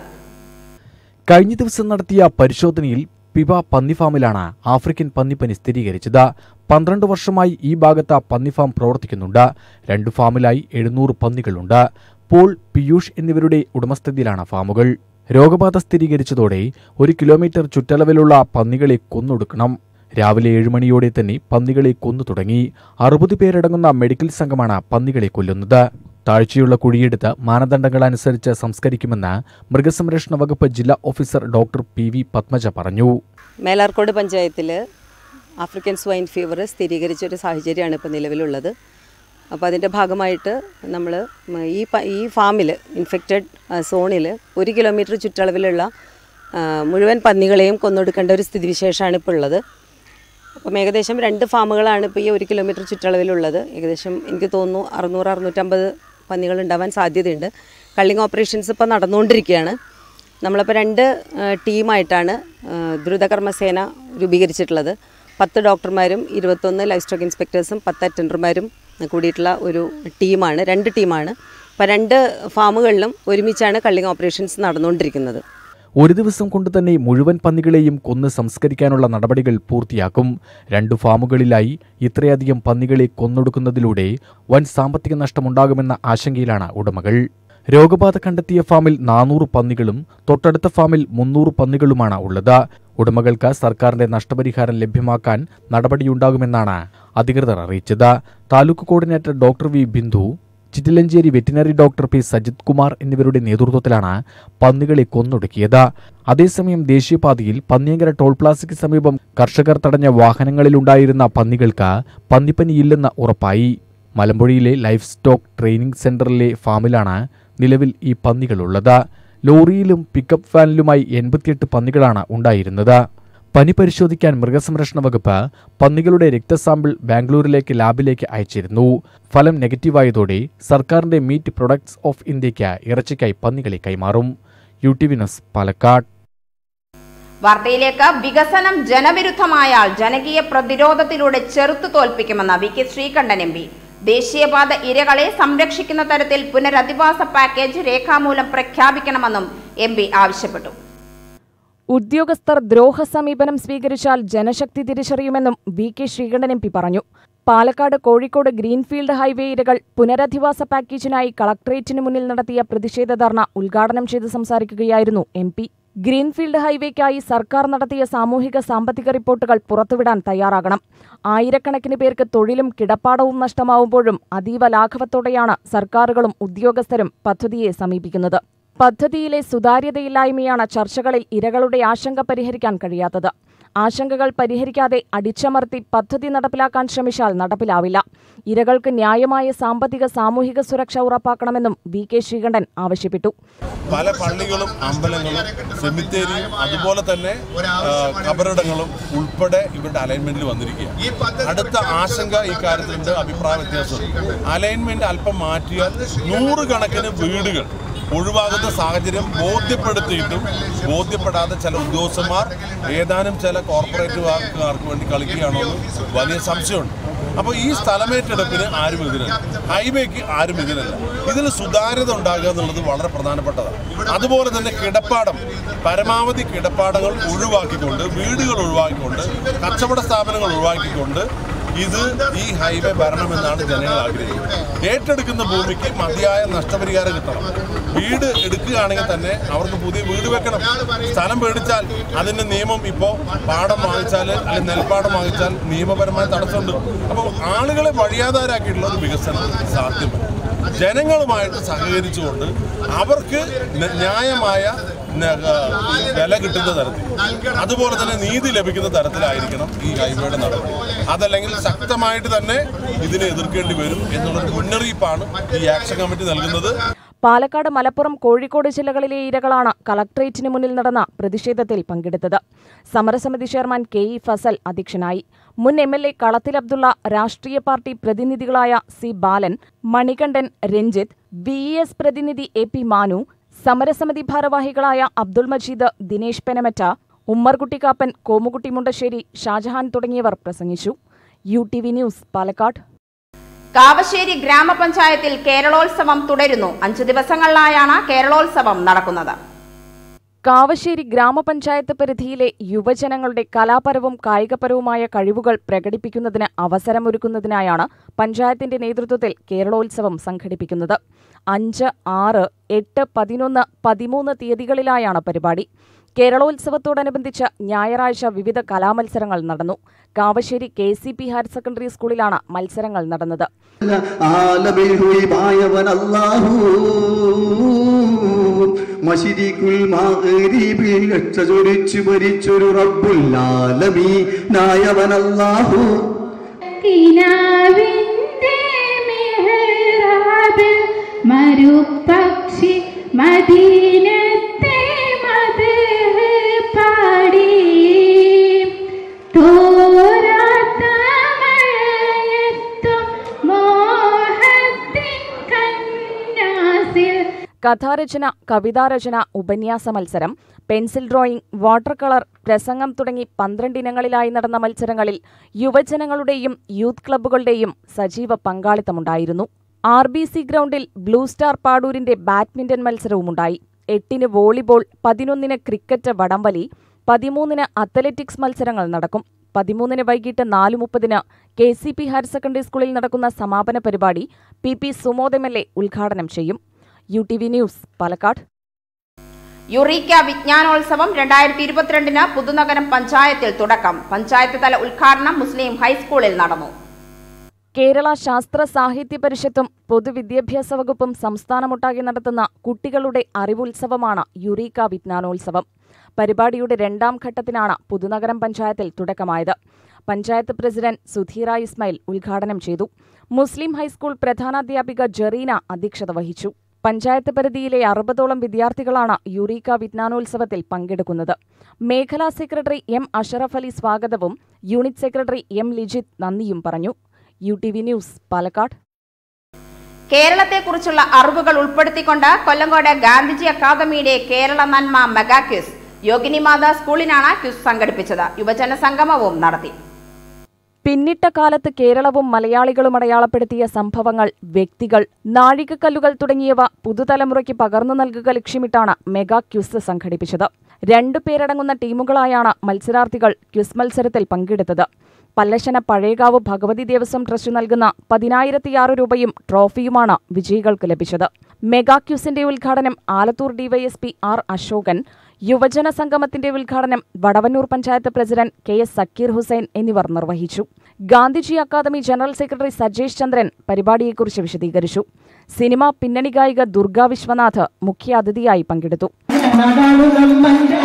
കഴിഞ്ഞ ദിവസം നടത്തിയ പരിശോധനയിൽ പിബ പന്നിഫാമിലാണ് ആഫ്രിക്കൻ പന്നിപ്പനി സ്ഥിരീകരിച്ചത് പന്ത്രണ്ട് വർഷമായി ഈ ഭാഗത്ത് പന്നിഫാം പ്രവർത്തിക്കുന്നുണ്ട് രണ്ട് ഫാമിലായി എഴുന്നൂറ് പന്നികളുണ്ട് പോൾ പിയൂഷ് എന്നിവരുടെ ഉടമസ്ഥതയിലാണ് ഫാമുകൾ രോഗബാധ സ്ഥിരീകരിച്ചതോടെ ഒരു കിലോമീറ്റർ ചുറ്റളവിലുള്ള പന്നികളെ കൊന്നൊടുക്കണം രാവിലെ ഏഴുമണിയോടെ തന്നെ പന്നികളെ കൊന്നു തുടങ്ങി അറുപത് പേരടങ്ങുന്ന മെഡിക്കൽ സംഘമാണ് പന്നികളെ കൊല്ലുന്നത് താഴ്ചയുള്ള കുഴിയെടുത്ത് മാനദണ്ഡങ്ങൾ അനുസരിച്ച് സംസ്കരിക്കുമെന്ന് മൃഗസംരക്ഷണ വകുപ്പ് ജില്ലാ officer doctor P V Padmaja പറഞ്ഞു മേലാർക്കോട് പഞ്ചായത്തിൽ ആഫ്രിക്കൻ സ്വൈൻ ഫീവർ സ്ഥിരീകരിച്ച ഒരു സാഹചര്യമാണ് ഇപ്പോൾ നിലവിലുള്ളത് അപ്പോൾ അതിൻ്റെ ഭാഗമായിട്ട് നമ്മൾ ഈ പ- ഈ ഫാമിൽ ഇൻഫെക്റ്റഡ് സോണിൽ ഒരു കിലോമീറ്റർ ചുറ്റളവിലുള്ള ആ, മുഴുവൻ പന്നികളെയും കൊന്നൊടുക്കേണ്ട ഒരു സ്ഥിതിവിശേഷമാണ് ഇപ്പോൾ ഉള്ളത് അപ്പം ഏകദേശം രണ്ട് ഫാമുകളാണ് ഇപ്പോൾ ഈ ഒരു കിലോമീറ്റർ ചുറ്റളവിലുള്ളത് ഏകദേശം എനിക്ക് തോന്നുന്നു അറുന്നൂറ് അറുന്നൂറ്റമ്പത് പന്നികൾ ഉണ്ടാവാൻ സാധ്യതയുണ്ട് കള്ളിങ് ഓപ്പറേഷൻസ് ഇപ്പോൾ നടന്നുകൊണ്ടിരിക്കുകയാണ് നമ്മളിപ്പോൾ രണ്ട് ആ, ടീമായിട്ടാണ് ആ, ദ്രുതകർമ്മസേന രൂപീകരിച്ചിട്ടുള്ളത് പത്ത് ഡോക്ടർമാരും ഇരുപത്തൊന്ന് ലൈഫ് സ്റ്റോക്ക് ഇൻസ്പെക്ടേഴ്സും പത്ത് അറ്റൻഡർമാരും കൂടിയിട്ടുള്ള ഒരു ടീമാണ് രണ്ട് ടീമാണ് അപ്പോൾ രണ്ട് ഫാമുകളിലും ഒരുമിച്ചാണ് കള്ളിങ് ഓപ്പറേഷൻസ് നടന്നുകൊണ്ടിരിക്കുന്നത് ഒരു ദിവസം കൊണ്ട് തന്നെ മുഴുവൻ പന്നികളെയും കൊന്ന് സംസ്കരിക്കാനുള്ള നടപടികൾ പൂർത്തിയാക്കും രണ്ടു ഫാമുകളിലായി ഇത്രയധികം പന്നികളെ കൊന്നൊടുക്കുന്നതിലൂടെ വൻ സാമ്പത്തിക നഷ്ടമുണ്ടാകുമെന്ന ആശങ്കയിലാണ് ഉടമകൾ രോഗബാധ കണ്ടെത്തിയ ഫാമിൽ നാനൂറ് പന്നികളും തൊട്ടടുത്ത ഫാമിൽ മുന്നൂറ് പന്നികളുമാണ് ഉള്ളത് ഉടമകൾക്ക് സർക്കാരിന്റെ നഷ്ടപരിഹാരം ലഭ്യമാക്കാൻ നടപടിയുണ്ടാകുമെന്നാണ് അധികൃതർ അറിയിച്ചത് taluk coordinator doctor V Bindu Chittilanchery veterinary doctor P Sajith Kumar എന്നിവരുടെ നേതൃത്വത്തിലാണ് പന്നികളെ കൊന്നൊടുക്കിയത് അതേസമയം ദേശീയപാതയിൽ പന്നിയങ്കര ടോൾ പ്ലാസയ്ക്ക് സമീപം കർഷകർ തടഞ്ഞ വാഹനങ്ങളിലുണ്ടായിരുന്ന പന്നികൾക്ക് പന്നിപ്പനിയില്ലെന്ന് ഉറപ്പായി മലമ്പുഴയിലെ ലൈഫ് സ്റ്റോക്ക് ട്രെയിനിംഗ് സെന്ററിലെ ഫാമിലാണ് നിലവിൽ ഈ പന്നികളുള്ളത് ലോറിയിലും പിക്കപ്പ് വാനിലുമായി എൺപത്തിയെട്ട് പന്നികളാണ് ഉണ്ടായിരുന്നത് പനി പരിശോധിക്കാൻ മൃഗസംരക്ഷണ വകുപ്പ് പന്നികളുടെ രക്തസാമ്പിൾ ബാംഗ്ലൂരിലേക്ക് ലാബിലേക്ക് അയച്ചിരുന്നു ഫലം നെഗറ്റീവായതോടെ സർക്കാരിന്റെ മീറ്റ് പ്രൊഡക്ട്സ് ഓഫ് ഇന്ത്യയ്ക്ക് ഇറച്ചിക്കായി പന്നികളെ കൈമാറും U T V news Palakkad വാർത്തയിലേക്ക് വികസനം ജനവിരുദ്ധമായാൽ ജനകീയ പ്രതിരോധത്തിലൂടെ ചെറുത്തു തോൽപ്പിക്കുമെന്ന് V K Sreekandan M P ദേശീയപാത ഇരകളെ സംരക്ഷിക്കുന്ന തരത്തിൽ പുനരധിവാസ പാക്കേജ് രേഖാമൂലം പ്രഖ്യാപിക്കണമെന്നും എം പി ആവശ്യപ്പെട്ടു ഉദ്യോഗസ്ഥർ ദ്രോഹ സമീപനം സ്വീകരിച്ചാൽ ജനശക്തി തിരിച്ചറിയുമെന്നും V K Sreekandan M P Palakkad Kozhikode Kozhikode greenfield highway ഇരകൾ പുനരധിവാസ പാക്കേജിനായി കളക്ടറേറ്റിന് മുന്നിൽ നടത്തിയ പ്രതിഷേധ ധർണ ഉദ്ഘാടനം ചെയ്ത് സംസാരിക്കുകയായിരുന്നു എം പി ഗ്രീൻഫീൽഡ് ഹൈവേക്കായി സർക്കാർ നടത്തിയ സാമൂഹിക സാമ്പത്തിക റിപ്പോർട്ടുകൾ പുറത്തുവിടാൻ തയ്യാറാകണം ആയിരക്കണക്കിന് പേർക്ക് തൊഴിലും കിടപ്പാടവും നഷ്ടമാവുമ്പോഴും അതീവ ലാഘവത്തോടെയാണ് സർക്കാരുകളും ഉദ്യോഗസ്ഥരും പദ്ധതിയെ സമീപിക്കുന്നത് പദ്ധതിയിലെ സുതാര്യതയില്ലായ്മയാണ് ചർച്ചകളിൽ ഇരകളുടെ ആശങ്ക പരിഹരിക്കാൻ കഴിയാത്തത് ആശങ്കകൾ പരിഹരിക്കാതെ അടിച്ചമർത്തി പദ്ധതി നടപ്പിലാക്കാൻ ശ്രമിച്ചാൽ നടപ്പിലാവില്ല ഇരകൾക്ക് ന്യായമായ സാമ്പത്തിക സാമൂഹിക സുരക്ഷ ഉറപ്പാക്കണമെന്നും വി കെ ശ്രീകണ്ഠൻ ആവശ്യപ്പെട്ടു പല പള്ളികളും അമ്പലങ്ങളും സെമിത്തേരിയും അതുപോലെ തന്നെ ആ, കബറിടങ്ങളും ഉൾപ്പെടെ ഇവരുടെ അലൈൻമെന്റിൽ വന്നിരിക്കുക അടുത്ത ആശങ്ക ഈ കാര്യത്തിലുണ്ട് അഭിപ്രായ വ്യത്യാസമുണ്ട് അലൈൻമെന്റ് അല്പം മാറ്റിയാൽ നൂറുകണക്കിന് വീടുകൾ ഒഴിവാകുന്ന സാഹചര്യം ബോധ്യപ്പെടുത്തിയിട്ടും ബോധ്യപ്പെടാതെ ചില ഉദ്യോഗസ്ഥന്മാർ ഏതാനും ചില കോർപ്പറേറ്റുകാർക്ക് വേണ്ടി കളിക്കുകയാണോ എന്ന് വലിയ സംശയമുണ്ട് അപ്പോൾ ഈ സ്ഥലമേറ്റെടുപ്പിന് ആരും എതിരല്ല ഹൈവേക്ക് ആരും എതിരല്ല ഇതിൽ സുതാര്യത ഉണ്ടാകുക എന്നുള്ളത് വളരെ പ്രധാനപ്പെട്ടതാണ് അതുപോലെ തന്നെ കിടപ്പാടം പരമാവധി കിടപ്പാടങ്ങൾ ഒഴിവാക്കിക്കൊണ്ട് വീടുകൾ ഒഴിവാക്കിക്കൊണ്ട് കച്ചവട സ്ഥാപനങ്ങൾ ഒഴിവാക്കിക്കൊണ്ട് ഇത് ഈ ഹൈവേ വരണമെന്നാണ് ജനങ്ങൾ ആഗ്രഹിക്കുന്നത് ഏറ്റെടുക്കുന്ന ഭൂമിക്ക് മതിയായ നഷ്ടപരിഹാരം കിട്ടണം വീട് എടുക്കുകയാണെങ്കിൽ തന്നെ അവർക്ക് പുതിയ വീട് വെക്കണം സ്ഥലം മേടിച്ചാൽ അതിന്റെ നിയമം ഇപ്പോൾ പാടം വാങ്ങിച്ചാൽ അല്ലെങ്കിൽ നെൽപ്പാടം വാങ്ങിച്ചാൽ നിയമപരമായ തടസ്സമുണ്ട് അപ്പോൾ ആളുകളെ വഴിയാധാരാക്കിയിട്ടുള്ളത് വികസനം സാധ്യമല്ല ജനങ്ങളുമായിട്ട് സഹകരിച്ചുകൊണ്ട് അവർക്ക് ന- ന്യായമായ ന- വില കിട്ടുന്ന തരത്തിൽ അതുപോലെ തന്നെ നീതി ലഭിക്കുന്ന തരത്തിലായിരിക്കണം ഈ ഹൈവേയുടെ നടപടി അതല്ലെങ്കിൽ ശക്തമായിട്ട് തന്നെ ഇതിനെ എതിർക്കേണ്ടി വരും എന്നുള്ളൊരു മുന്നറിയിപ്പാണ് ഈ ആക്ഷൻ കമ്മിറ്റി നൽകുന്നത് പാലക്കാട് മലപ്പുറം കോഴിക്കോട് ജില്ലകളിലെ ഇരകളാണ് കളക്ട്രേറ്റിന് മുന്നിൽ നടന്ന പ്രതിഷേധത്തിൽ പങ്കെടുത്തത് സമരസമിതി ചെയർമാൻ കെ ഇ ഫസൽ അധ്യക്ഷനായി മുൻ M L A Kalathil Abdulla രാഷ്ട്രീയ പാർട്ടി പ്രതിനിധികളായ C Balan Manikandan Ranjith V E S പ്രതിനിധി എ പി മാനു സമരസമിതി ഭാരവാഹികളായ അബ്ദുൾ മജീദ് ദിനേശ് പെനമറ്റ ഉമ്മർകുട്ടി കാപ്പൻ കോമുകുട്ടി മുണ്ടശ്ശേരി ഷാജഹാൻ തുടങ്ങിയവർ പ്രസംഗിച്ചു U T V news Palakkad Kavassery ഗ്രാമപഞ്ചായത്തിൽ കേരളോത്സവം തുടരുന്നു അഞ്ചു ദിവസങ്ങളിലായാണ് കേരളോത്സവം നടക്കുന്നത് കാവശ്ശേരി ഗ്രാമപഞ്ചായത്ത് പരിധിയിലെ യുവജനങ്ങളുടെ കലാപരവും കായികപരവുമായ കഴിവുകൾ പ്രകടിപ്പിക്കുന്നതിന് അവസരമൊരുക്കുന്നതിനായാണ് പഞ്ചായത്തിന്റെ നേതൃത്വത്തിൽ കേരളോത്സവം സംഘടിപ്പിക്കുന്നത് അഞ്ച് ആറ് എട്ട് പതിനൊന്ന് പതിമൂന്ന് തീയതികളിലായാണ് പരിപാടി കേരളോത്സവത്തോടനുബന്ധിച്ച് ഞായറാഴ്ച വിവിധ കലാമത്സരങ്ങൾ നടന്നു Kavassery K C P higher secondary സ്കൂളിലാണ് മത്സരങ്ങൾ നടന്നത് ആലമിൽ ഹുയിബായവൻ അല്ലാഹു മശിരിക്കുൽ മഗ്രിബിൽ രക്ഷ ചൊരിച്ചു ഭരിച്ചൊരു റബ്ബുൽ ആലമീനായവൻ അല്ലാഹു കിനാവിന്റെ മെഹ്റാബിൽ മരുപ്പക്ഷി മദീനത്തെ മത് പാടി തോരാത്ത മഴയത്തും മോഹത്തിൻ കന്നാസിൽ കഥാരചന കവിതാരചന ഉപന്യാസ മത്സരം പെൻസിൽ ഡ്രോയിംഗ് വാട്ടർ കളർ പ്രസംഗം തുടങ്ങി പന്ത്രണ്ട് ഇനങ്ങളിലായി നടന്ന മത്സരങ്ങളിൽ യുവജനങ്ങളുടെയും യൂത്ത് ക്ലബ്ബുകളുടെയും സജീവ പങ്കാളിത്തമുണ്ടായിരുന്നു ആർ ബി സി ഗ്രൗണ്ടിൽ ബ്ലൂ സ്റ്റാർ പാടൂരിന്റെ ബാഡ്മിന്റൺ മത്സരവുമുണ്ടായി എട്ടിന് വോളിബോൾ പതിനൊന്നിന് ക്രിക്കറ്റ് വടംവലി പതിമൂന്നിന് അത്ലറ്റിക്സ് മത്സരങ്ങൾ നടക്കും പതിമൂന്നിന് വൈകിട്ട് നാല് മുപ്പതിന് K C P higher secondary സ്കൂളിൽ നടക്കുന്ന സമാപന പരിപാടി P P Sumod M L A ഉദ്ഘാടനം ചെയ്യും U T V news Palakkad Eureka വിജ്ഞാനോത്സവം രണ്ടായിരത്തി ഇരുപത്തിരണ്ടിന് പുതുനഗരം പഞ്ചായത്തിൽ തുടക്കം പഞ്ചായത്ത് തല ഉദ്ഘാടനം മുസ്ലിം ഹൈസ്കൂളിൽ നടന്നു കേരള ശാസ്ത്ര സാഹിത്യ പരിഷത്തും പൊതുവിദ്യാഭ്യാസ വകുപ്പും സംസ്ഥാനമൊട്ടാകെ നടത്തുന്ന കുട്ടികളുടെ അറിവുത്സവമാണ് യുറീക്ക വിജ്ഞാനോത്സവം പരിപാടിയുടെ രണ്ടാം ഘട്ടത്തിനാണ് പുതുനഗരം പഞ്ചായത്തിൽ തുടക്കമായത് പഞ്ചായത്ത് പ്രസിഡന്റ് സുധീറ ഇസ്മായിൽ ഉദ്ഘാടനം ചെയ്തു മുസ്ലിം ഹൈസ്കൂൾ പ്രധാനാധ്യാപിക ജെറീന അധ്യക്ഷത വഹിച്ചു പഞ്ചായത്ത് പരിധിയിലെ അറുപതോളം വിദ്യാർത്ഥികളാണ് യുറീക്ക വിജ്ഞാനോത്സവത്തിൽ പങ്കെടുക്കുന്നത് മേഖലാ സെക്രട്ടറി എം അഷറഫ് അലി സ്വാഗതവും യൂണിറ്റ് സെക്രട്ടറി എം ലിജിത്ത് നന്ദിയും പറഞ്ഞു U T V news Palakkad കേരളത്തെക്കുറിച്ചുള്ള അറിവുകൾ ഉൾപ്പെടുത്തിക്കൊണ്ട് കൊല്ലങ്കോട് ഗാന്ധിജി അക്കാദമിയുടെ കേരള നന്മ മെഗാ ക്വിസ് യോഗിനിമാത സ്കൂളിനാണ് ക്വിസ് സംഘടിപ്പിച്ചത് യുവജന സംഗമവും നടത്തി പിന്നിട്ട കാലത്ത് കേരളവും മലയാളികളും അടയാളപ്പെടുത്തിയ സംഭവങ്ങൾ വ്യക്തികൾ നാഴികക്കല്ലുകൾ തുടങ്ങിയവ പുതുതലമുറയ്ക്ക് പകർന്നു നൽകുക ലക്ഷ്യമിട്ടാണ് മെഗാ ക്വിസ് സംഘടിപ്പിച്ചത് രണ്ടു പേരടങ്ങുന്ന ടീമുകളായാണ് മത്സരാർത്ഥികൾ ക്വിസ് മത്സരത്തിൽ പങ്കെടുത്തത് പല്ലശന പഴയകാവ് ഭഗവതി ദേവസ്വം ട്രസ്റ്റ് നൽകുന്ന പതിനായിരത്തിയാറ് രൂപയും ട്രോഫിയുമാണ് വിജയികൾക്ക് ലഭിച്ചത് മെഗാ ക്യൂസിന്റെ ഉദ്ഘാടനം ആലത്തൂർ ഡിവൈഎസ്പി ആർ അശോകൻ യുവജന സംഗമത്തിന്റെ ഉദ്ഘാടനം Vadavannur panchayat president K S Zakir Hussain എന്നിവർ നിർവഹിച്ചു Gandhiji academy general secretary Sajesh Chandran പരിപാടിയെക്കുറിച്ച് വിശദീകരിച്ചു സിനിമ പിന്നണി ഗായിക ദുർഗ വിശ്വനാഥ് മുഖ്യാതിഥിയായി പങ്കെടുത്തു നാടാണു നമ്മന്റെ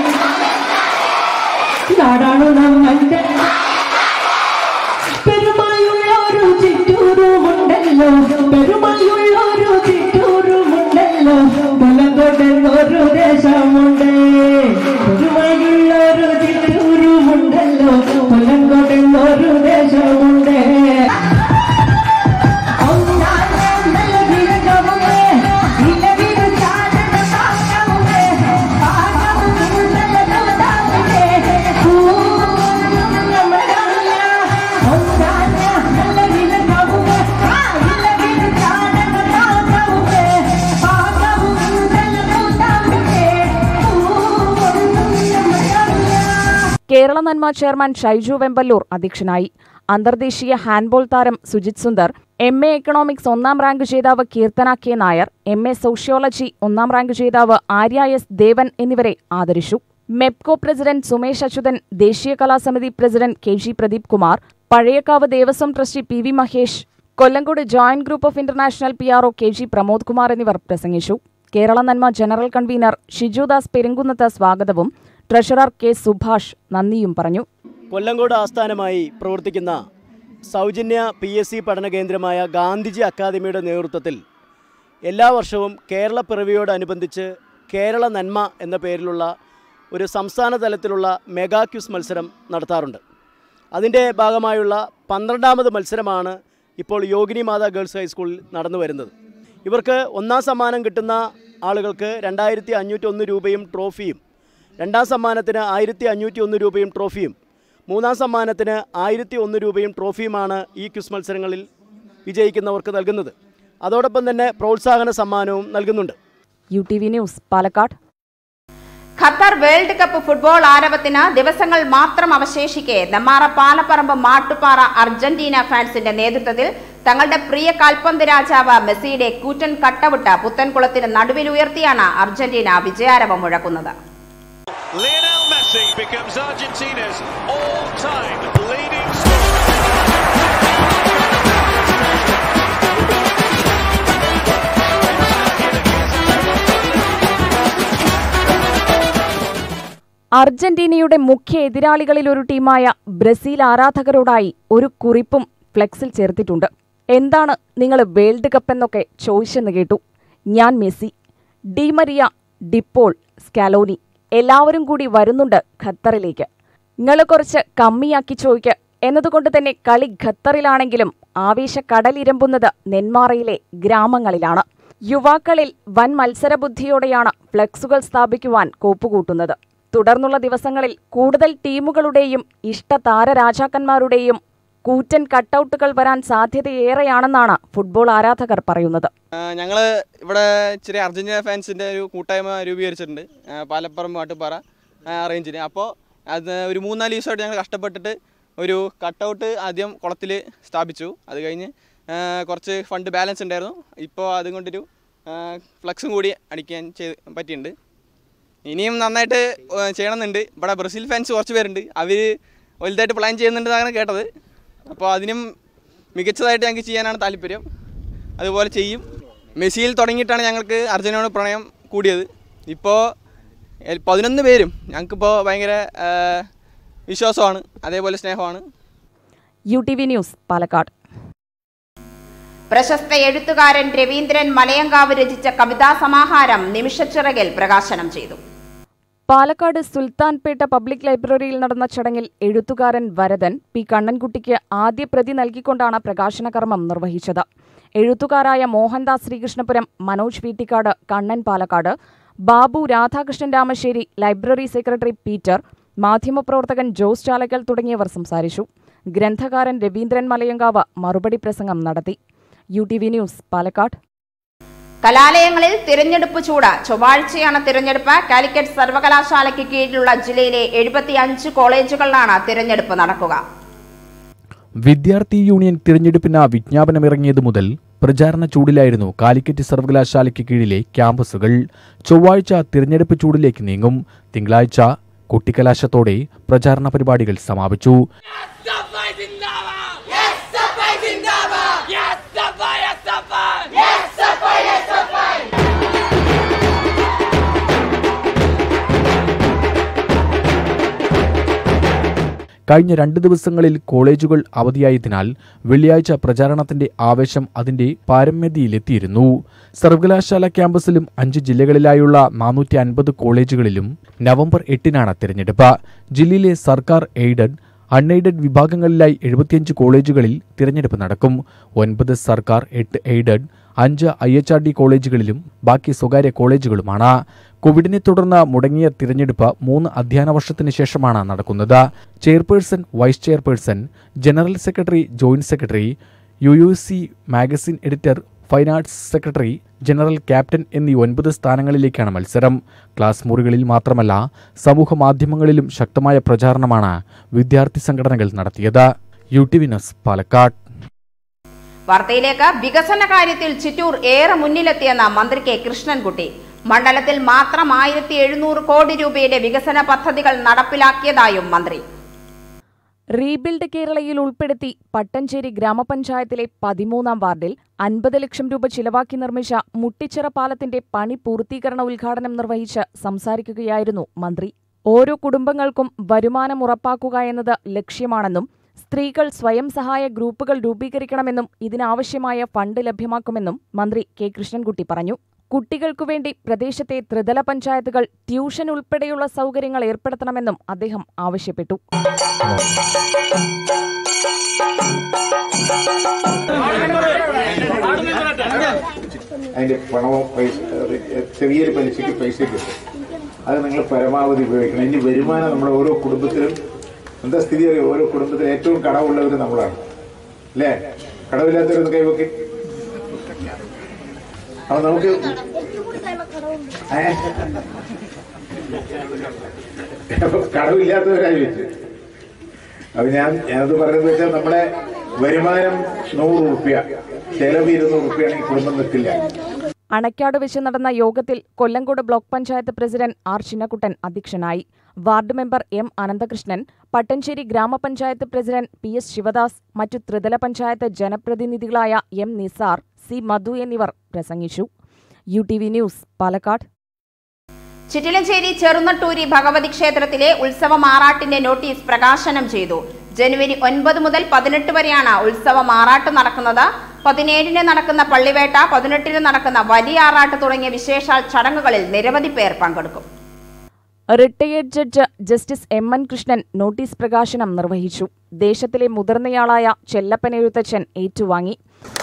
നാടാണു നമ്മന്റെ പെരുമായുള്ള ഒരു ചിറ്റൂരുമുണ്ടല്ലോ പെരുമായുള്ള ഒരു ചിറ്റൂരുമുണ്ടല്ലോ മുലകൊണ്ടെന്നൊരു ദേശമുണ്ട് പെരുമായുള്ള ഒരു ചിറ്റൂരുമുണ്ടല്ലോ മുലകൊണ്ടെന്നൊരു ദേശമുണ്ട് കേരള നന്മ ചെയർമാൻ ഷൈജു വെമ്പല്ലൂർ അധ്യക്ഷനായി അന്തർദേശീയ ഹാൻഡ്ബോൾ താരം Sujith Sundar M A economics ഒന്നാം റാങ്ക് ജേതാവ് Keerthana K Nair M A sociology ഒന്നാം റാങ്ക് ജേതാവ് ആര്യ എസ് ദേവൻ എന്നിവരെ ആദരിച്ചു മെപ്കോ പ്രസിഡന്റ് സുമേഷ് അച്യുതൻ ദേശീയ കലാസമിതി president K G Pradeep Kumar Pazhayakavu Devaswom trustee P V Mahesh Kollengode joint group of international P R O K G Pramod Kumar എന്നിവർ പ്രസംഗിച്ചു കേരള നന്മ ജനറൽ കൺവീനർ ഷിജുദാസ് പെരുങ്കുന്നത്ത് സ്വാഗതവും ട്രഷറർ കെ സുഭാഷ് നന്ദിയും പറഞ്ഞു കൊല്ലങ്കോട് ആസ്ഥാനമായി പ്രവർത്തിക്കുന്ന സൗജന്യ പി എസ് സി പഠന കേന്ദ്രമായ ഗാന്ധിജി അക്കാദമിയുടെ നേതൃത്വത്തിൽ എല്ലാ വർഷവും കേരള പിറവിയോടനുബന്ധിച്ച് കേരള നന്മ എന്ന പേരിലുള്ള ഒരു സംസ്ഥാന തലത്തിലുള്ള മെഗാ ക്യൂസ് മത്സരം നടത്താറുണ്ട് അതിൻ്റെ ഭാഗമായുള്ള പന്ത്രണ്ടാമത് മത്സരമാണ് ഇപ്പോൾ യോഗിനി മാതാ ഗേൾസ് ഹൈസ്കൂളിൽ നടന്നു വരുന്നത് ഇവർക്ക് ഒന്നാം സമ്മാനം കിട്ടുന്ന ആളുകൾക്ക് രണ്ടായിരത്തി അഞ്ഞൂറ്റി ഒന്ന് രൂപയും ട്രോഫിയും രണ്ടാം സമ്മാനത്തിന് ആയിരത്തി അഞ്ഞൂറ്റി ഒന്ന് രൂപയും ട്രോഫിയും മൂന്നാം സമ്മാനത്തിന് ആയിരത്തി ഒന്ന് രൂപയും ട്രോഫിയുമാണ് ഈ ക്വിസ് മത്സരങ്ങളിൽ വിജയിക്കുന്നവർക്ക് നൽകുന്നത് അതോടൊപ്പം തന്നെ പ്രോത്സാഹന സമ്മാനവും നൽകുന്നുണ്ട് U T V news Palakkad Qatar world cup football ആരവത്തിന് ദിവസങ്ങൾ മാത്രം അവശേഷിക്കെ നെമ്മാറ പാലപ്പറമ്പ് മാട്ടുപാറ അർജന്റീന ഫാൻസിന്റെ നേതൃത്വത്തിൽ തങ്ങളുടെ പ്രിയ കാൽപന്ത് രാജാവ് മെസ്സിയുടെ കൂറ്റൻ കട്ടവിട്ട് പുത്തൻകുളത്തിന് നടുവിൽ ഉയർത്തിയാണ് അർജന്റീന വിജയാരവം മുഴക്കുന്നത് Lionel Messi becomes Argentina's all-time leading അർജന്റീനയുടെ മുഖ്യ എതിരാളികളിൽ ഒരു ടീമായ ബ്രസീൽ ആരാധകരോടായി ഒരു കുറിപ്പും ഫ്ലെക്സിൽ ചേർത്തിട്ടുണ്ട് എന്താണ് നിങ്ങൾ വേൾഡ് കപ്പ് എന്നൊക്കെ ചോദിച്ചെന്ന് കേട്ടു ഞാൻ മെസ്സി ഡിമരിയ ഡിപ്പോൾ സ്കാലോനി എല്ലാവരും കൂടി വരുന്നുണ്ട് ഖത്തറിലേക്ക് നിങ്ങൾ കുറച്ച് കമ്മിയാക്കി ചോദിക്കുക എന്നതുകൊണ്ട് തന്നെ കളി ഖത്തറിലാണെങ്കിലും ആവേശ കടലിരമ്പുന്നത് നെന്മാറയിലെ ഗ്രാമങ്ങളിലാണ് യുവാക്കളിൽ വൻ മത്സരബുദ്ധിയോടെയാണ് ഫ്ലെക്സുകൾ സ്ഥാപിക്കുവാൻ കോപ്പുകൂട്ടുന്നത് തുടർന്നുള്ള ദിവസങ്ങളിൽ കൂടുതൽ ടീമുകളുടെയും ഇഷ്ട താരരാജാക്കന്മാരുടെയും കൂറ്റൻ കട്ടൗട്ടുകൾ വരാൻ സാധ്യതയേറെയാണെന്നാണ് ഫുട്ബോൾ ആരാധകർ പറയുന്നത് ഞങ്ങൾ ഇവിടെ ഇച്ചിരി അർജന്റീന ഫാൻസിൻ്റെ ഒരു കൂട്ടായ്മ രൂപീകരിച്ചിട്ടുണ്ട് ആ, പാലപ്പുറം മാട്ടുപ്പാറ റേഞ്ചിന് അപ്പോൾ അത് ഒരു മൂന്നാല് ദിവസമായിട്ട് ഞങ്ങൾ കഷ്ടപ്പെട്ടിട്ട് ഒരു കട്ടൗട്ട് ആദ്യം കുളത്തിൽ സ്ഥാപിച്ചു അത് കഴിഞ്ഞ് ആ, കുറച്ച് ഫണ്ട് ബാലൻസ് ഉണ്ടായിരുന്നു ഇപ്പോൾ അതും കൊണ്ടൊരു ഫ്ലക്സും കൂടി അടിക്കാൻ ചെയ്ത് പറ്റിയിട്ടുണ്ട് ഇനിയും നന്നായിട്ട് ഏ, ചെയ്യണമെന്നുണ്ട് ഇവിടെ ബ്രസീൽ ഫാൻസ് കുറച്ച് പേരുണ്ട് അവർ വലുതായിട്ട് പ്ലാൻ ചെയ്യുന്നുണ്ടെന്നാണ് കേട്ടത് അപ്പോൾ അതിനും മികച്ചതായിട്ട് ഞങ്ങൾക്ക് ചെയ്യാനാണ് താല്പര്യം അതുപോലെ ചെയ്യും മെസ്സിയിൽ തുടങ്ങിയിട്ടാണ് ഞങ്ങൾക്ക് അർജന്റീനയോട് പ്രണയം കൂടിയത് ഇപ്പോൾ എൽ- പതിനൊന്ന് പേരും ഞങ്ങൾക്കിപ്പോൾ ഭയങ്കര ആ, വിശ്വാസമാണ് അതേപോലെ സ്നേഹമാണ് U T V news Palakkad പ്രശസ്ത എഴുത്തുകാരൻ രവീന്ദ്രൻ മലയങ്കാവ് രചിച്ച കവിതാ സമാഹാരം നിമിഷച്ചിറകിൽ പ്രകാശനം ചെയ്തു പാലക്കാട് സുൽത്താൻപേട്ട പബ്ലിക് ലൈബ്രറിയിൽ നടന്ന ചടങ്ങിൽ എഴുത്തുകാരൻ വരദൻ പി കണ്ണൻകുട്ടിക്ക് ആദ്യ പ്രതി നൽകിക്കൊണ്ടാണ് പ്രകാശന കർമ്മം നിർവഹിച്ചത് എഴുത്തുകാരായ Mohandas Sreekrishnapuram Manoj Veettikkad Kannan Palakkad Babu Radhakrishnan Ramasseri library secretary Peter മാധ്യമപ്രവർത്തകൻ ജോസ് ചാലക്കൽ തുടങ്ങിയവർ സംസാരിച്ചു ഗ്രന്ഥകാരൻ രവീന്ദ്രൻ മലയങ്കാവ് മറുപടി പ്രസംഗം നടത്തി U T V news Palakkad കലാലയങ്ങളിൽ തിരഞ്ഞെടുപ്പ് ചൂട് ചൊവ്വാഴ്ചയാണ് തിരഞ്ഞെടുപ്പ് കാലിക്കറ്റ് സർവകലാശാലയ്ക്ക് കീഴിലുള്ള ജില്ലയിലെ എഴുപത്തിയഞ്ച് കോളേജുകളിലാണ് തിരഞ്ഞെടുപ്പ് നടക്കുക വിദ്യാർത്ഥി യൂണിയൻ തിരഞ്ഞെടുപ്പിന് വിജ്ഞാപനമിറങ്ങിയതു മുതൽ പ്രചാരണ ചൂടിലായിരുന്നു കാലിക്കറ്റ് സർവകലാശാലയ്ക്ക് കീഴിലെ ക്യാമ്പസുകൾ ചൊവ്വാഴ്ച തിരഞ്ഞെടുപ്പ് ചൂടിലേക്ക് നീങ്ങും തിങ്കളാഴ്ച കൊട്ടിക്കലാശത്തോടെ പ്രചാരണ പരിപാടികൾ സമാപിച്ചു കഴിഞ്ഞ രണ്ട് ദിവസങ്ങളിൽ കോളേജുകൾ അവധിയായതിനാൽ വെള്ളിയാഴ്ച പ്രചാരണത്തിന്റെ ആവേശം അതിന്റെ പാരമ്യതയിലെത്തിയിരുന്നു സർവകലാശാല ക്യാമ്പസിലും അഞ്ച് ജില്ലകളിലായുള്ള നാനൂറ്റി അൻപത് കോളേജുകളിലും നവംബർ എട്ടിനാണ് തിരഞ്ഞെടുപ്പ് ജില്ലയിലെ സർക്കാർ എയ്ഡഡ് അൺഎയ്ഡഡ് വിഭാഗങ്ങളിലായി എഴുപത്തിയഞ്ച് കോളേജുകളിൽ തിരഞ്ഞെടുപ്പ് നടക്കും ഒൻപത് സർക്കാർ എട്ട് എയ്ഡഡ് അഞ്ച് ഐ എച്ച് ആർ ഡി കോളേജുകളിലും ബാക്കി സ്വകാര്യ കോളേജുകളുമാണ് കോവിഡിനെ തുടർന്ന് മുടങ്ങിയ തിരഞ്ഞെടുപ്പ് മൂന്ന് അധ്യയന വർഷത്തിന് ശേഷമാണ് നടക്കുന്നത് chairperson vice chairperson general secretary joint secretary U U C magazine editor fine arts secretary general captain എന്നീ ഒൻപത് സ്ഥാനങ്ങളിലേക്കാണ് മത്സരം ക്ലാസ് മുറികളിൽ മാത്രമല്ല സമൂഹ മാധ്യമങ്ങളിലും ശക്തമായ പ്രചാരണമാണ് വിദ്യാർത്ഥി സംഘടനകൾ നടത്തിയത് U T V news Palakkad വാർത്തയിലേക്ക് വികസന കാര്യത്തിൽ ചിറ്റൂർ ഏറെ മുന്നിലെത്തിയെന്ന മന്ത്രി കെ കൃഷ്ണൻകുട്ടി മണ്ഡലത്തിൽ മാത്രം ആയിരത്തി എഴുന്നൂറ് കോടി രൂപയുടെ വികസന പദ്ധതികൾ നടപ്പിലാക്കിയതായും മന്ത്രി റീബിൽഡ് കേരളയിൽ ഉൾപ്പെടുത്തി പട്ടഞ്ചേരി ഗ്രാമപഞ്ചായത്തിലെ പതിമൂന്നാം വാർഡിൽ അൻപത് ലക്ഷം രൂപ ചിലവാക്കി നിർമ്മിച്ച മുട്ടിച്ചിറ പാലത്തിന്റെ പണി പൂർത്തീകരണ ഉദ്ഘാടനം നിർവഹിച്ച് സംസാരിക്കുകയായിരുന്നു മന്ത്രി ഓരോ കുടുംബങ്ങൾക്കും വരുമാനം ഉറപ്പാക്കുക എന്നത് ലക്ഷ്യമാണെന്നും സ്ത്രീകൾ സ്വയം സഹായ ഗ്രൂപ്പുകൾ രൂപീകരിക്കണമെന്നും ഇതിനാവശ്യമായ ഫണ്ട് ലഭ്യമാക്കുമെന്നും മന്ത്രി കെ കൃഷ്ണൻകുട്ടി പറഞ്ഞു കുട്ടികൾക്കു വേണ്ടി പ്രദേശത്തെ ത്രിതല പഞ്ചായത്തുകൾ ട്യൂഷൻ ഉൾപ്പെടെയുള്ള സൗകര്യങ്ങൾ ഏർപ്പെടുത്തണമെന്നും അദ്ദേഹം ആവശ്യപ്പെട്ടു അതിൻ്റെ പണമോ പൈസ ചെറിയൊരു പലിശയ്ക്ക് പൈസ കിട്ടും അത് നിങ്ങൾ പരമാവധി ഉപയോഗിക്കണം ഇനി വരുമാനം നമ്മുടെ ഓരോ കുടുംബത്തിലും എന്താ സ്ഥിതി അറിയോ ഓരോ കുടുംബത്തിലും ഏറ്റവും കടവുള്ളവർ നമ്മളാണ് അല്ലേ കടവില്ലാത്തവരൊന്ന് കൈവക്കി അപ്പൊ നമുക്ക് ഏ? അപ്പൊ കടവില്ലാത്തവരായി വെച്ച് അപ്പൊ ഞാൻ ഞാനത് പറയുന്നത് വെച്ചാൽ നമ്മുടെ വരുമാനം നൂറ് റുപ്യ ചെലവ് ഇരുന്നൂറ് റുപ്യാണെങ്കിൽ കുടുംബം നിൽക്കില്ല അണക്കാട് വെച്ച് നടന്ന യോഗത്തിൽ Kollengode block panchayat president R Chinnakuttan അധ്യക്ഷനായി ward member M Ananthakrishnan Pattanchery ഗ്രാമപഞ്ചായത്ത് പ്രസിഡന്റ് പി എസ് ശിവദാസ് മറ്റു ത്രിതല പഞ്ചായത്ത് ജനപ്രതിനിധികളായ എം നിസാർ സി മധു എന്നിവർ പ്രസംഗിച്ചു U T V news Palakkad Chittilanchery Cherunattoori Bhagavathi ക്ഷേത്രത്തിലെ ഉത്സവ മാറാട്ടിന്റെ നോട്ടീസ് പ്രകാശനം ചെയ്തു ജനുവരി ഒൻപത് മുതൽ പതിനെട്ട് വരെയാണ് ഉത്സവ മാറാട്ട് നടക്കുന്നത് പതിനേഴിന് നടക്കുന്ന പള്ളിവേട്ട പതിനെട്ടിന് നടക്കുന്ന വലിയ ആറാട്ട് തുടങ്ങിയ വിശേഷാൽ ചടങ്ങുകളിൽ നിരവധി പേർ പങ്കെടുക്കും retired judge justice M N Krishnan notice പ്രകാശനം നിർവഹിച്ചു ദേശത്തിലെ മുതിർന്നയാളായ ചെല്ലപ്പൻ എഴുത്തച്ഛൻ ഏറ്റുവാങ്ങി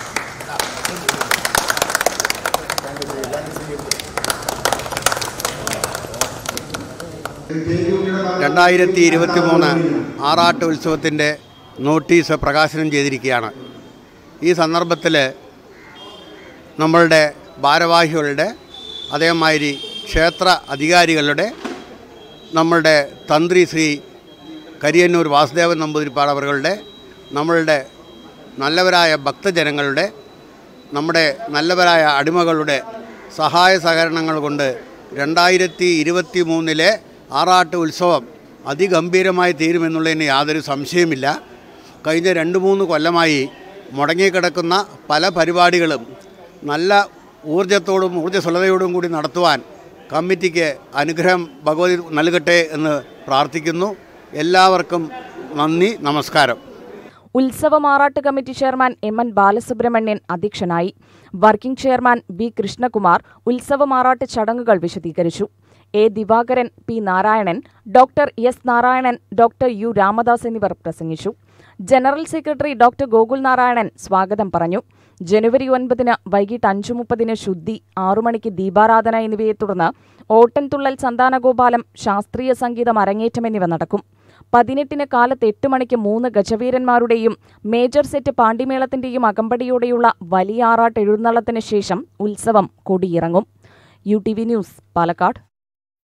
രണ്ടായിരത്തി ഇരുപത്തി മൂന്ന് ആറാട്ട് ഉത്സവത്തിൻ്റെ നോട്ടീസ് പ്രകാശനം ചെയ്തിരിക്കുകയാണ് ഈ സന്ദർഭത്തിൽ നമ്മളുടെ ഭാരവാഹികളുടെ അതേമാതിരി ക്ഷേത്ര അധികാരികളുടെ നമ്മളുടെ തന്ത്രി ശ്രീ കരിയന്നൂർ വാസുദേവൻ നമ്പൂതിരിപ്പാട് അവர்களுടെ നമ്മളുടെ നല്ലവരായ ഭക്തജനങ്ങളുടെ നമ്മുടെ നല്ലവരായ അടിമകളുടെ സഹായ സഹകരണങ്ങൾ കൊണ്ട് രണ്ടായിരത്തി ഇരുപത്തി മൂന്നിലെ ആറാട്ട് ഉത്സവം അതിഗംഭീരമായി തീരുമെന്നുള്ളതിന് യാതൊരു സംശയമില്ല കഴിഞ്ഞ രണ്ട് മൂന്ന് കൊല്ലമായി മുടങ്ങിക്കിടക്കുന്ന പല പരിപാടികളും നല്ല ഊർജത്തോടും ഊർജ്ജസ്വലതയോടും കൂടി നടത്തുവാൻ കമ്മിറ്റിക്ക് അനുഗ്രഹം ഭഗവതി നൽകട്ടെ എന്ന് പ്രാർത്ഥിക്കുന്നു എല്ലാവർക്കും നന്ദി നമസ്കാരം ഉത്സവ മാറാട്ട് committee chairman M N Balasubramanian അധ്യക്ഷനായി വർക്കിംഗ് ചെയർമാൻ ബി കൃഷ്ണകുമാർ ഉത്സവ മാറാട്ട് ചടങ്ങുകൾ വിശദീകരിച്ചു A Divakaran P Narayanan doctor S Narayanan doctor U Ramadas എന്നിവർ പ്രസംഗിച്ചു general secretary doctor Gokul Narayanan സ്വാഗതം പറഞ്ഞു ജനുവരി ഒൻപതിന് വൈകിട്ട് അഞ്ചു മുപ്പതിന് ശുദ്ധി ആറു മണിക്ക് ദീപാരാധന എന്നിവയെ തുടർന്ന് ഓട്ടൻതുള്ളൽ സന്താനഗോപാലം ശാസ്ത്രീയ സംഗീതം അരങ്ങേറ്റം എന്നിവ നടക്കും പതിനെട്ടിന് കാലത്ത് എട്ട് മണിക്ക് മൂന്ന് ഗജവീരന്മാരുടെയും മേജർ സെറ്റ് പാണ്ടിമേളത്തിന്റെയും അകമ്പടിയോടെയുള്ള വലിയ ആറാട്ട് എഴുന്നള്ളത്തിന് ശേഷം ഉത്സവം കൊടിയിറങ്ങും U T V news Palakkad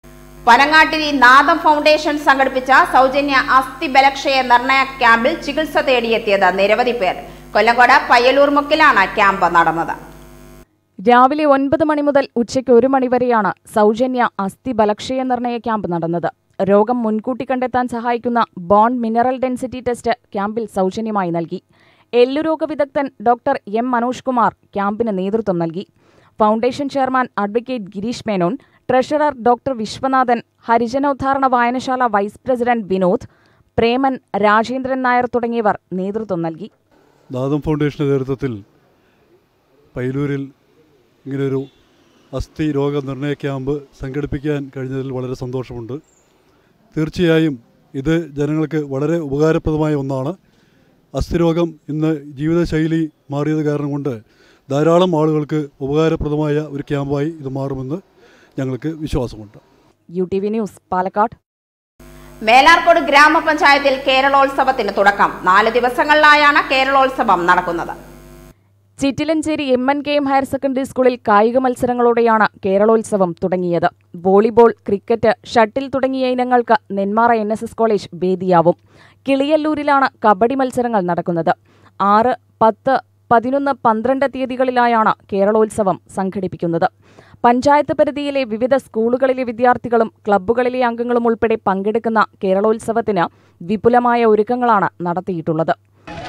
Panangattiri Nadam foundation സംഘടിപ്പിച്ച സൗജന്യ അസ്ഥി ബലക്ഷയ നിർണയ ക്യാമ്പിൽ ചികിത്സ തേടിയെത്തിയത് നിരവധി പേർ കൊല്ലങ്കോട് പയ്യലൂർ മുക്കിലാണ് ക്യാമ്പ് നടന്നത് രാവിലെ ഒൻപത് മണി മുതൽ ഉച്ചയ്ക്ക് ഒരു മണിവരെയാണ് സൗജന്യ അസ്ഥി ബലക്ഷയ നിർണയ ക്യാമ്പ് നടന്നത് രോഗം മുൻകൂട്ടി കണ്ടെത്താൻ സഹായിക്കുന്ന ബോൺ മിനറൽ ഡെൻസിറ്റി ടെസ്റ്റ് ക്യാമ്പിൽ സൗജന്യമായി നൽകി എല്ലുരോഗ വിദഗ്ധൻ ഡോക്ടർ എം മനോജ് കുമാർ ക്യാമ്പിന് നേതൃത്വം നൽകി foundation chairman advocate Girish Menon treasurer doctor Viswanathan ഹരിജനോദ്ധാരണ വായനശാല വൈസ് പ്രസിഡന്റ് വിനോദ് പ്രേമൻ രാജേന്ദ്രൻ നായർ തുടങ്ങിയവർ നേതൃത്വം നൽകി ദാദം ഫൗണ്ടേഷൻ്റെ നേതൃത്വത്തിൽ പയ്യലൂരിൽ ഇങ്ങനൊരു അസ്ഥി രോഗനിർണയ ക്യാമ്പ് സംഘടിപ്പിക്കാൻ കഴിഞ്ഞതിൽ വളരെ സന്തോഷമുണ്ട് തീർച്ചയായും ഇത് ജനങ്ങൾക്ക് വളരെ ഉപകാരപ്രദമായ ഒന്നാണ് അസ്ഥിരോഗം ഇന്ന് ജീവിതശൈലി മാറിയത് കാരണം കൊണ്ട് ധാരാളം ആളുകൾക്ക് ഉപകാരപ്രദമായ ഒരു ക്യാമ്പായി ഇത് മാറുമെന്ന് ഞങ്ങൾക്ക് വിശ്വാസമുണ്ട് U T V news Palakkad Melarcode ഗ്രാമപഞ്ചായത്തിൽ കേരളോത്സവത്തിന് തുടക്കം നാല് ദിവസങ്ങളിലായാണ് കേരളോത്സവം നടക്കുന്നത് Chittilanchery M N K M higher secondary സ്കൂളിൽ കായിക മത്സരങ്ങളോടെയാണ് കേരളോത്സവം തുടങ്ങിയത് വോളിബോൾ ക്രിക്കറ്റ് ഷട്ടിൽ തുടങ്ങിയ ഇനങ്ങൾക്ക് Nenmara N S S college വേദിയാവും കിളിയല്ലൂരിലാണ് കബഡി മത്സരങ്ങൾ നടക്കുന്നത് ആറ് പത്ത് പതിനൊന്ന് പന്ത്രണ്ട് തീയതികളിലായാണ് കേരളോത്സവം സംഘടിപ്പിക്കുന്നത് പഞ്ചായത്ത് പരിധിയിലെ വിവിധ സ്കൂളുകളിലെ വിദ്യാർത്ഥികളും ക്ലബ്ബുകളിലെ അംഗങ്ങളും ഉൾപ്പെടെ പങ്കെടുക്കുന്ന കേരളോത്സവത്തിന് വിപുലമായ ഒരുക്കങ്ങളാണ് നടത്തിയിട്ടുള്ളത്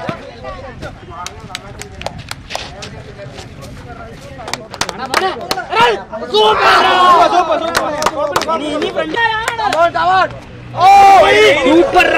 super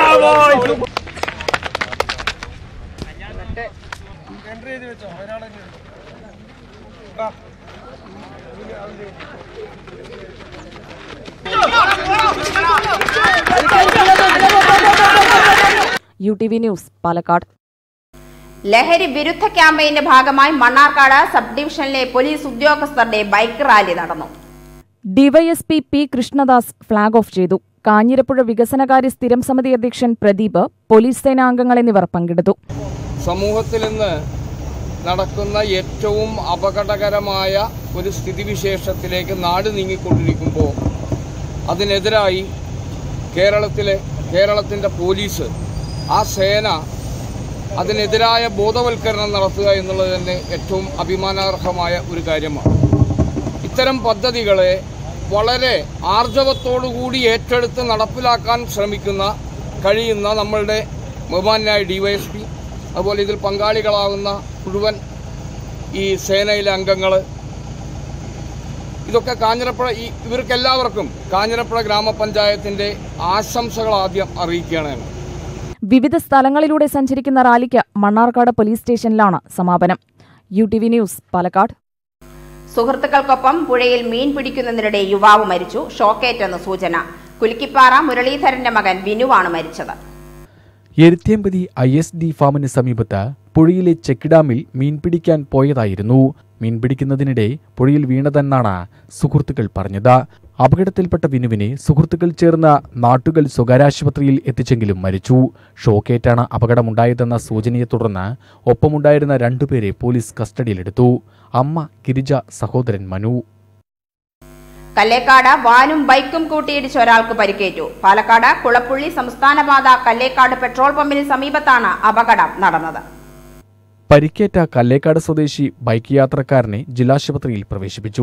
U T V news Palakkad ലഹരി വിരുദ്ധ ക്യാമ്പയിന്റെ ഭാഗമായി മണ്ണാർക്കാട് സബ് ഡിവിഷനിലെ പോലീസ് ഉദ്യോഗസ്ഥരുടെ ബൈക്ക് റാലി നടന്നു DYSP P Krishnadas flag off ചെയ്തു കാഞ്ഞിരപ്പുഴ വികസനകാര്യ സ്ഥിരം സമിതി അധ്യക്ഷൻ പ്രദീപ് പോലീസ് സേനാംഗങ്ങൾ എന്നിവർ പങ്കെടുത്തു സമൂഹത്തിൽ ഇന്ന് നടക്കുന്ന ഏറ്റവും അപകടകരമായ ഒരു സ്ഥിതിവിശേഷത്തിലേക്ക് നാട് നീങ്ങിക്കൊണ്ടിരിക്കുമ്പോൾ അതിനെതിരായി കേരളത്തിലെ കേരളത്തിൻ്റെ പോലീസ് ആ സേന അതിനെതിരായ ബോധവൽക്കരണം നടത്തുക എന്നുള്ളത് തന്നെ ഏറ്റവും അഭിമാനാർഹമായ ഒരു കാര്യമാണ് ഇത്തരം പദ്ധതികളെ വളരെ ആർജവത്തോടുകൂടി ഏറ്റെടുത്ത് നടപ്പിലാക്കാൻ ശ്രമിക്കുന്ന കഴിയുന്ന നമ്മളുടെ ബഹുമാനായ ഡിവൈഎസ്പി അതുപോലെ ഇതിൽ പങ്കാളികളാകുന്ന മുഴുവൻ ഈ സേനയിലെ അംഗങ്ങൾ ഇതൊക്കെ കാഞ്ഞിരപ്പുഴ ഈ ഇവർക്കെല്ലാവർക്കും കാഞ്ഞിരപ്പുഴ ഗ്രാമപഞ്ചായത്തിൻ്റെ ആശംസകൾ ആദ്യം അറിയിക്കുകയാണ് ഞങ്ങൾ വിവിധ സ്ഥലങ്ങളിലൂടെ സഞ്ചരിക്കുന്ന റാലിക്ക് മണ്ണാർക്കാട് പോലീസ് സ്റ്റേഷനിലാണ് സമാപനം U T V news Palakkad സുഹൃത്തുക്കൾക്കൊപ്പം പുഴയിൽ മീൻ പിടിക്കുന്നതിനിടെ യുവാവ് മരിച്ചു ഷോക്കേറ്റെന്ന് സൂചന കുലുക്കിപ്പാറ മുരളീധരന്റെ മകൻ വിനുവാണ് മരിച്ചത് എരുത്തേമ്പതി ഐ എസ് ഡി ഫാമിന് സമീപത്ത് പുഴയിലെ ചെക്ക് ഡാമിൽ മീൻ പിടിക്കാൻ പോയതായിരുന്നു മീൻ പിടിക്കുന്നതിനിടെ പുഴയിൽ വീണതെന്നാണ് സുഹൃത്തുക്കൾ പറഞ്ഞത് അപകടത്തിൽപ്പെട്ട വിനുവിനെ സുഹൃത്തുക്കൾ ചേർന്ന നാട്ടുകൾ സ്വകാര്യാശുപത്രിയിൽ എത്തിച്ചെങ്കിലും മരിച്ചു ഷോക്കേറ്റാണ് അപകടമുണ്ടായതെന്ന സൂചനയെ തുടർന്ന് ഒപ്പമുണ്ടായിരുന്ന രണ്ടുപേരെ പോലീസ് കസ്റ്റഡിയിലെടുത്തു അമ്മ ഗിരിജ സഹോദരൻ മനു കല്ലേക്കാട് വാനും ബൈക്കും കൂട്ടിയിടിച്ച് ഒരാൾക്ക് പരിക്കേറ്റു പാലക്കാട് കുളപ്പുള്ളി സംസ്ഥാനപാത കല്ലേക്കാട് പെട്രോൾ പമ്പിന് സമീപത്താണ് അപകടം നടന്നത് പരിക്കേറ്റ കല്ലേക്കാട് സ്വദേശി ബൈക്ക് യാത്രക്കാരനെ ജില്ലാശുപത്രിയിൽ പ്രവേശിപ്പിച്ചു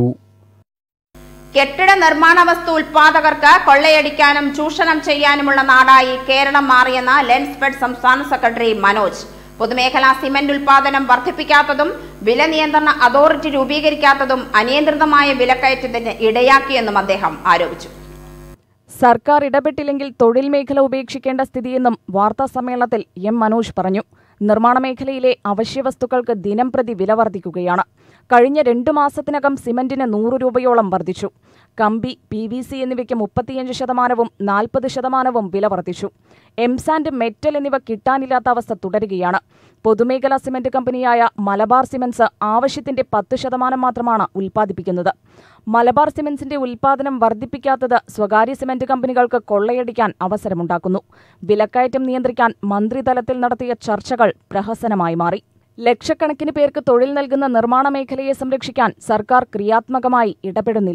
കെട്ടിട നിർമ്മാണ വസ്തു ഉൽപാദകർക്ക് കൊള്ളയടിക്കാനും ചൂഷണം ചെയ്യാനുമുള്ള നാടായി കേരളം മാറിയെന്ന ലെൻസ്ഫെഡ് സംസ്ഥാന സെക്രട്ടറി മനോജ് പൊതുമേഖലാ സിമന്റ് ഉൽപാദനം വർദ്ധിപ്പിക്കാത്തതും വില നിയന്ത്രണ അതോറിറ്റി രൂപീകരിക്കാത്തതും അനിയന്ത്രിതമായ വിലക്കയറ്റത്തിന് ഇടയാക്കിയെന്നും അദ്ദേഹം ആരോപിച്ചു സർക്കാർ ഇടപെട്ടില്ലെങ്കിൽ തൊഴിൽ മേഖല ഉപേക്ഷിക്കേണ്ട സ്ഥിതിയെന്നും വാർത്താസമ്മേളനത്തിൽ എം മനോജ് പറഞ്ഞു നിർമ്മാണ മേഖലയിലെ അവശ്യവസ്തുക്കൾക്ക് ദിനം പ്രതി വില വർദ്ധിക്കുകയാണ് കഴിഞ്ഞ രണ്ടു മാസത്തിനകം സിമന്റിന് നൂറ് രൂപയോളം വർദ്ധിച്ചു കമ്പി പി വി സി എന്നിവയ്ക്ക് മുപ്പത്തിയഞ്ച് ശതമാനവും നാൽപ്പത് ശതമാനവും വില വർദ്ധിച്ചു എംസാൻഡ് മെറ്റൽ എന്നിവ കിട്ടാനില്ലാത്ത അവസ്ഥ തുടരുകയാണ് പൊതുമേഖലാ സിമന്റ് കമ്പനിയായ മലബാർ സിമന്റ്സ് ആവശ്യത്തിന്റെ പത്ത് ശതമാനം മാത്രമാണ് ഉൽപ്പാദിപ്പിക്കുന്നത് മലബാർ സിമന്റ്സിന്റെ ഉൽപ്പാദനം വർദ്ധിപ്പിക്കാത്തത് സ്വകാര്യ സിമന്റ് കമ്പനികൾക്ക് കൊള്ളയടിക്കാൻ അവസരമുണ്ടാക്കുന്നു വിലക്കയറ്റം നിയന്ത്രിക്കാൻ മന്ത്രിതലത്തിൽ നടത്തിയ ചർച്ചകൾ പ്രഹസനമായി മാറി ലക്ഷക്കണക്കിന് പേർക്ക് തൊഴിൽ നൽകുന്ന നിർമ്മാണ മേഖലയെ സംരക്ഷിക്കാൻ സർക്കാർ ക്രിയാത്മകമായി ഇടപെടുന്നില്ല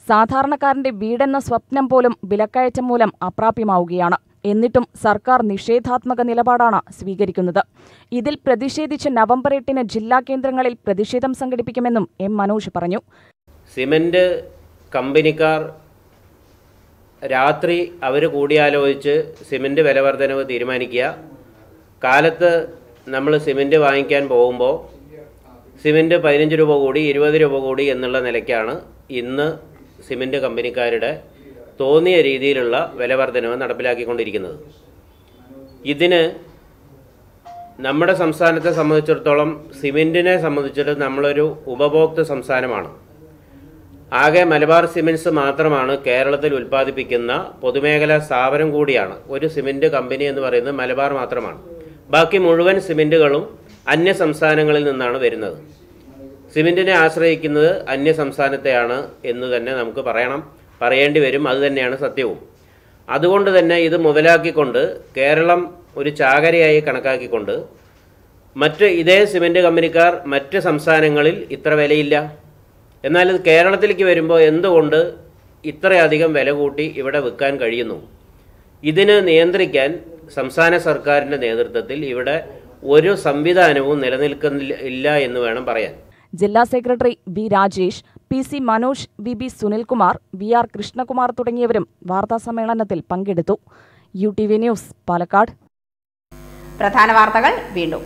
സാധാരണക്കാരന്റെ വീടെന്ന സ്വപ്നം പോലും വിലക്കയറ്റം മൂലം അപ്രാപ്യമാവുകയാണ് എന്നിട്ടും സർക്കാർ നിഷേധാത്മക നിലപാടാണ് സ്വീകരിക്കുന്നത് ഇതിൽ പ്രതിഷേധിച്ച് നവംബർ എട്ടിന് ജില്ലാ കേന്ദ്രങ്ങളിൽ പ്രതിഷേധം സംഘടിപ്പിക്കുമെന്നും എം മനോജ് പറഞ്ഞു സിമൻറ്റ് കമ്പനിക്കാർ രാത്രി അവർ കൂടിയാലോചിച്ച് സിമൻറ്റ് വില വർധനവ് തീരുമാനിക്കുക കാലത്ത് നമ്മൾ സിമൻറ്റ് വാങ്ങിക്കാൻ പോകുമ്പോൾ സിമൻറ്റ് പതിനഞ്ച് രൂപ കൂടി ഇരുപത് രൂപ കൂടി എന്നുള്ള നിലയ്ക്കാണ് ഇന്ന് സിമൻറ്റ് കമ്പനിക്കാരുടെ തോന്നിയ രീതിയിലുള്ള വില വർധനവ് നടപ്പിലാക്കിക്കൊണ്ടിരിക്കുന്നത് ഇതിന് നമ്മുടെ സംസ്ഥാനത്തെ സംബന്ധിച്ചിടത്തോളം സിമൻറ്റിനെ സംബന്ധിച്ചിട്ട് നമ്മളൊരു ഉപഭോക്തൃ സംസ്ഥാനമാണ് ആകെ മലബാർ സിമെൻറ്റ്സ് മാത്രമാണ് കേരളത്തിൽ ഉൽപ്പാദിപ്പിക്കുന്ന പൊതുമേഖലാ സ്ഥാപനം കൂടിയാണ് ഒരു സിമൻറ്റ് കമ്പനി എന്ന് പറയുന്നത് മലബാർ മാത്രമാണ് ബാക്കി മുഴുവൻ സിമൻറ്റുകളും അന്യ സംസ്ഥാനങ്ങളിൽ നിന്നാണ് വരുന്നത് സിമൻറ്റിനെ ആശ്രയിക്കുന്നത് അന്യ സംസ്ഥാനത്തെയാണ് എന്ന് തന്നെ നമുക്ക് പറയണം പറയേണ്ടി വരും അത് തന്നെയാണ് സത്യവും അതുകൊണ്ട് തന്നെ ഇത് മുതലാക്കിക്കൊണ്ട് കേരളം ഒരു ചാകരയായി കണക്കാക്കിക്കൊണ്ട് മറ്റ് ഇതേ സിമൻറ്റ് കമ്പനിക്കാർ മറ്റ് സംസ്ഥാനങ്ങളിൽ ഇത്ര വിലയില്ല എന്നാൽ ഇത് കേരളത്തിലേക്ക് വരുമ്പോൾ എന്തുകൊണ്ട് ഇത്രയധികം വില കൂട്ടി ഇവിടെ വിൽക്കാൻ കഴിയുന്നു ഇതിന് നിയന്ത്രിക്കാൻ സംസ്ഥാന സർക്കാരിൻ്റെ നേതൃത്വത്തിൽ ഇവിടെ ഒരു സംവിധാനവും നിലനിൽക്കുന്നില്ല ഇല്ല എന്ന് വേണം പറയാൻ ജില്ലാ secretary V Rajesh P C Manoj V B Sunilkumar V R Krishnakumar തുടങ്ങിയവരും വാർത്താസമ്മേളനത്തിൽ പങ്കെടുത്തു U T V news Palakkad പ്രധാന വാർത്തകൾ വീണ്ടും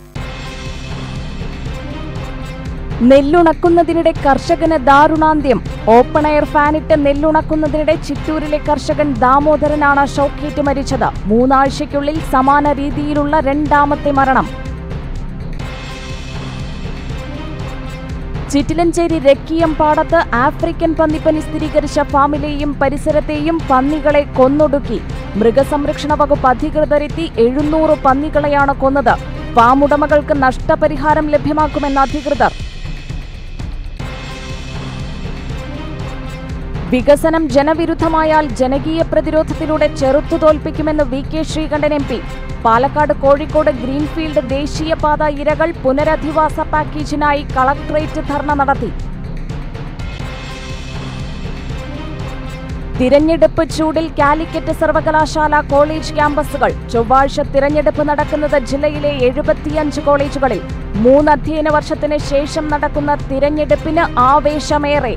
നെല്ലുണക്കുന്നതിനിടെ കർഷകന് ദാരുണാന്ത്യം ഓപ്പൺ എയർ ഫാനിട്ട് നെല്ലുണക്കുന്നതിനിടെ ചിറ്റൂരിലെ കർഷകൻ ദാമോദരനാണ് ഷോക്കേറ്റ് മരിച്ചത് മൂന്നാഴ്ചയ്ക്കുള്ളിൽ സമാന രീതിയിലുള്ള രണ്ടാമത്തെ മരണം ചിറ്റിലഞ്ചേരി രക്കിയം പാടത്ത് ആഫ്രിക്കൻ പന്നിപ്പനി സ്ഥിരീകരിച്ച ഫാമിലെയും പരിസരത്തെയും പന്നികളെ കൊന്നൊടുക്കി മൃഗസംരക്ഷണ വകുപ്പ് അധികൃതരെത്തി എഴുന്നൂറ് പന്നികളെയാണ് കൊന്നത് ഫാം ഉടമകൾക്ക് നഷ്ടപരിഹാരം ലഭ്യമാക്കുമെന്ന് അധികൃതർ വികസനം ജനവിരുദ്ധമായാൽ ജനകീയ പ്രതിരോധത്തിലൂടെ ചെറുത്തു തോൽപ്പിക്കുമെന്ന് V K Sreekandan M P Palakkad Kozhikode greenfield ദേശീയപാത ഇരകൾ പുനരധിവാസ പാക്കേജിനായി കളക്ടറേറ്റ് ധർണ നടത്തി തിരഞ്ഞെടുപ്പ് ചൂടിൽ കാലിക്കറ്റ് സർവകലാശാല കോളേജ് ക്യാമ്പസുകൾ ചൊവ്വാഴ്ച തിരഞ്ഞെടുപ്പ് നടക്കുന്നത് ജില്ലയിലെ എഴുപത്തിയഞ്ച് കോളേജുകളിൽ മൂന്ന് അധ്യയന വർഷത്തിന് ശേഷം നടക്കുന്ന തിരഞ്ഞെടുപ്പിന് ആവേശമേറെ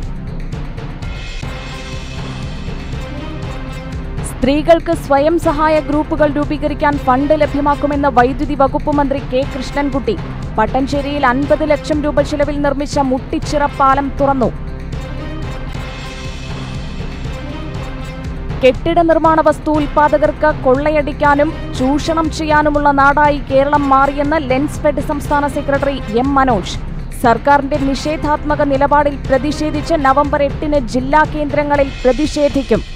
സ്ത്രീകൾക്ക് സ്വയം സഹായ ഗ്രൂപ്പുകൾ രൂപീകരിക്കാൻ ഫണ്ട് ലഭ്യമാക്കുമെന്ന് വൈദ്യുതി വകുപ്പ് മന്ത്രി കെ കൃഷ്ണൻകുട്ടി പട്ടഞ്ചേരിയിൽ അൻപത് ലക്ഷം രൂപ ചിലവിൽ നിർമ്മിച്ച മുട്ടിച്ചിറ പാലം തുറന്നു കെട്ടിട നിർമ്മാണ വസ്തു ഉൽപാദകർക്ക് കൊള്ളയടിക്കാനും ചൂഷണം ചെയ്യാനുമുള്ള നാടായി കേരളം മാറിയെന്ന് ലെൻസ്ഫെഡ് സംസ്ഥാന സെക്രട്ടറി എം മനോജ് സർക്കാരിന്റെ നിഷേധാത്മക നിലപാടിൽ പ്രതിഷേധിച്ച് നവംബർ എട്ടിന് ജില്ലാ കേന്ദ്രങ്ങളിൽ പ്രതിഷേധിക്കും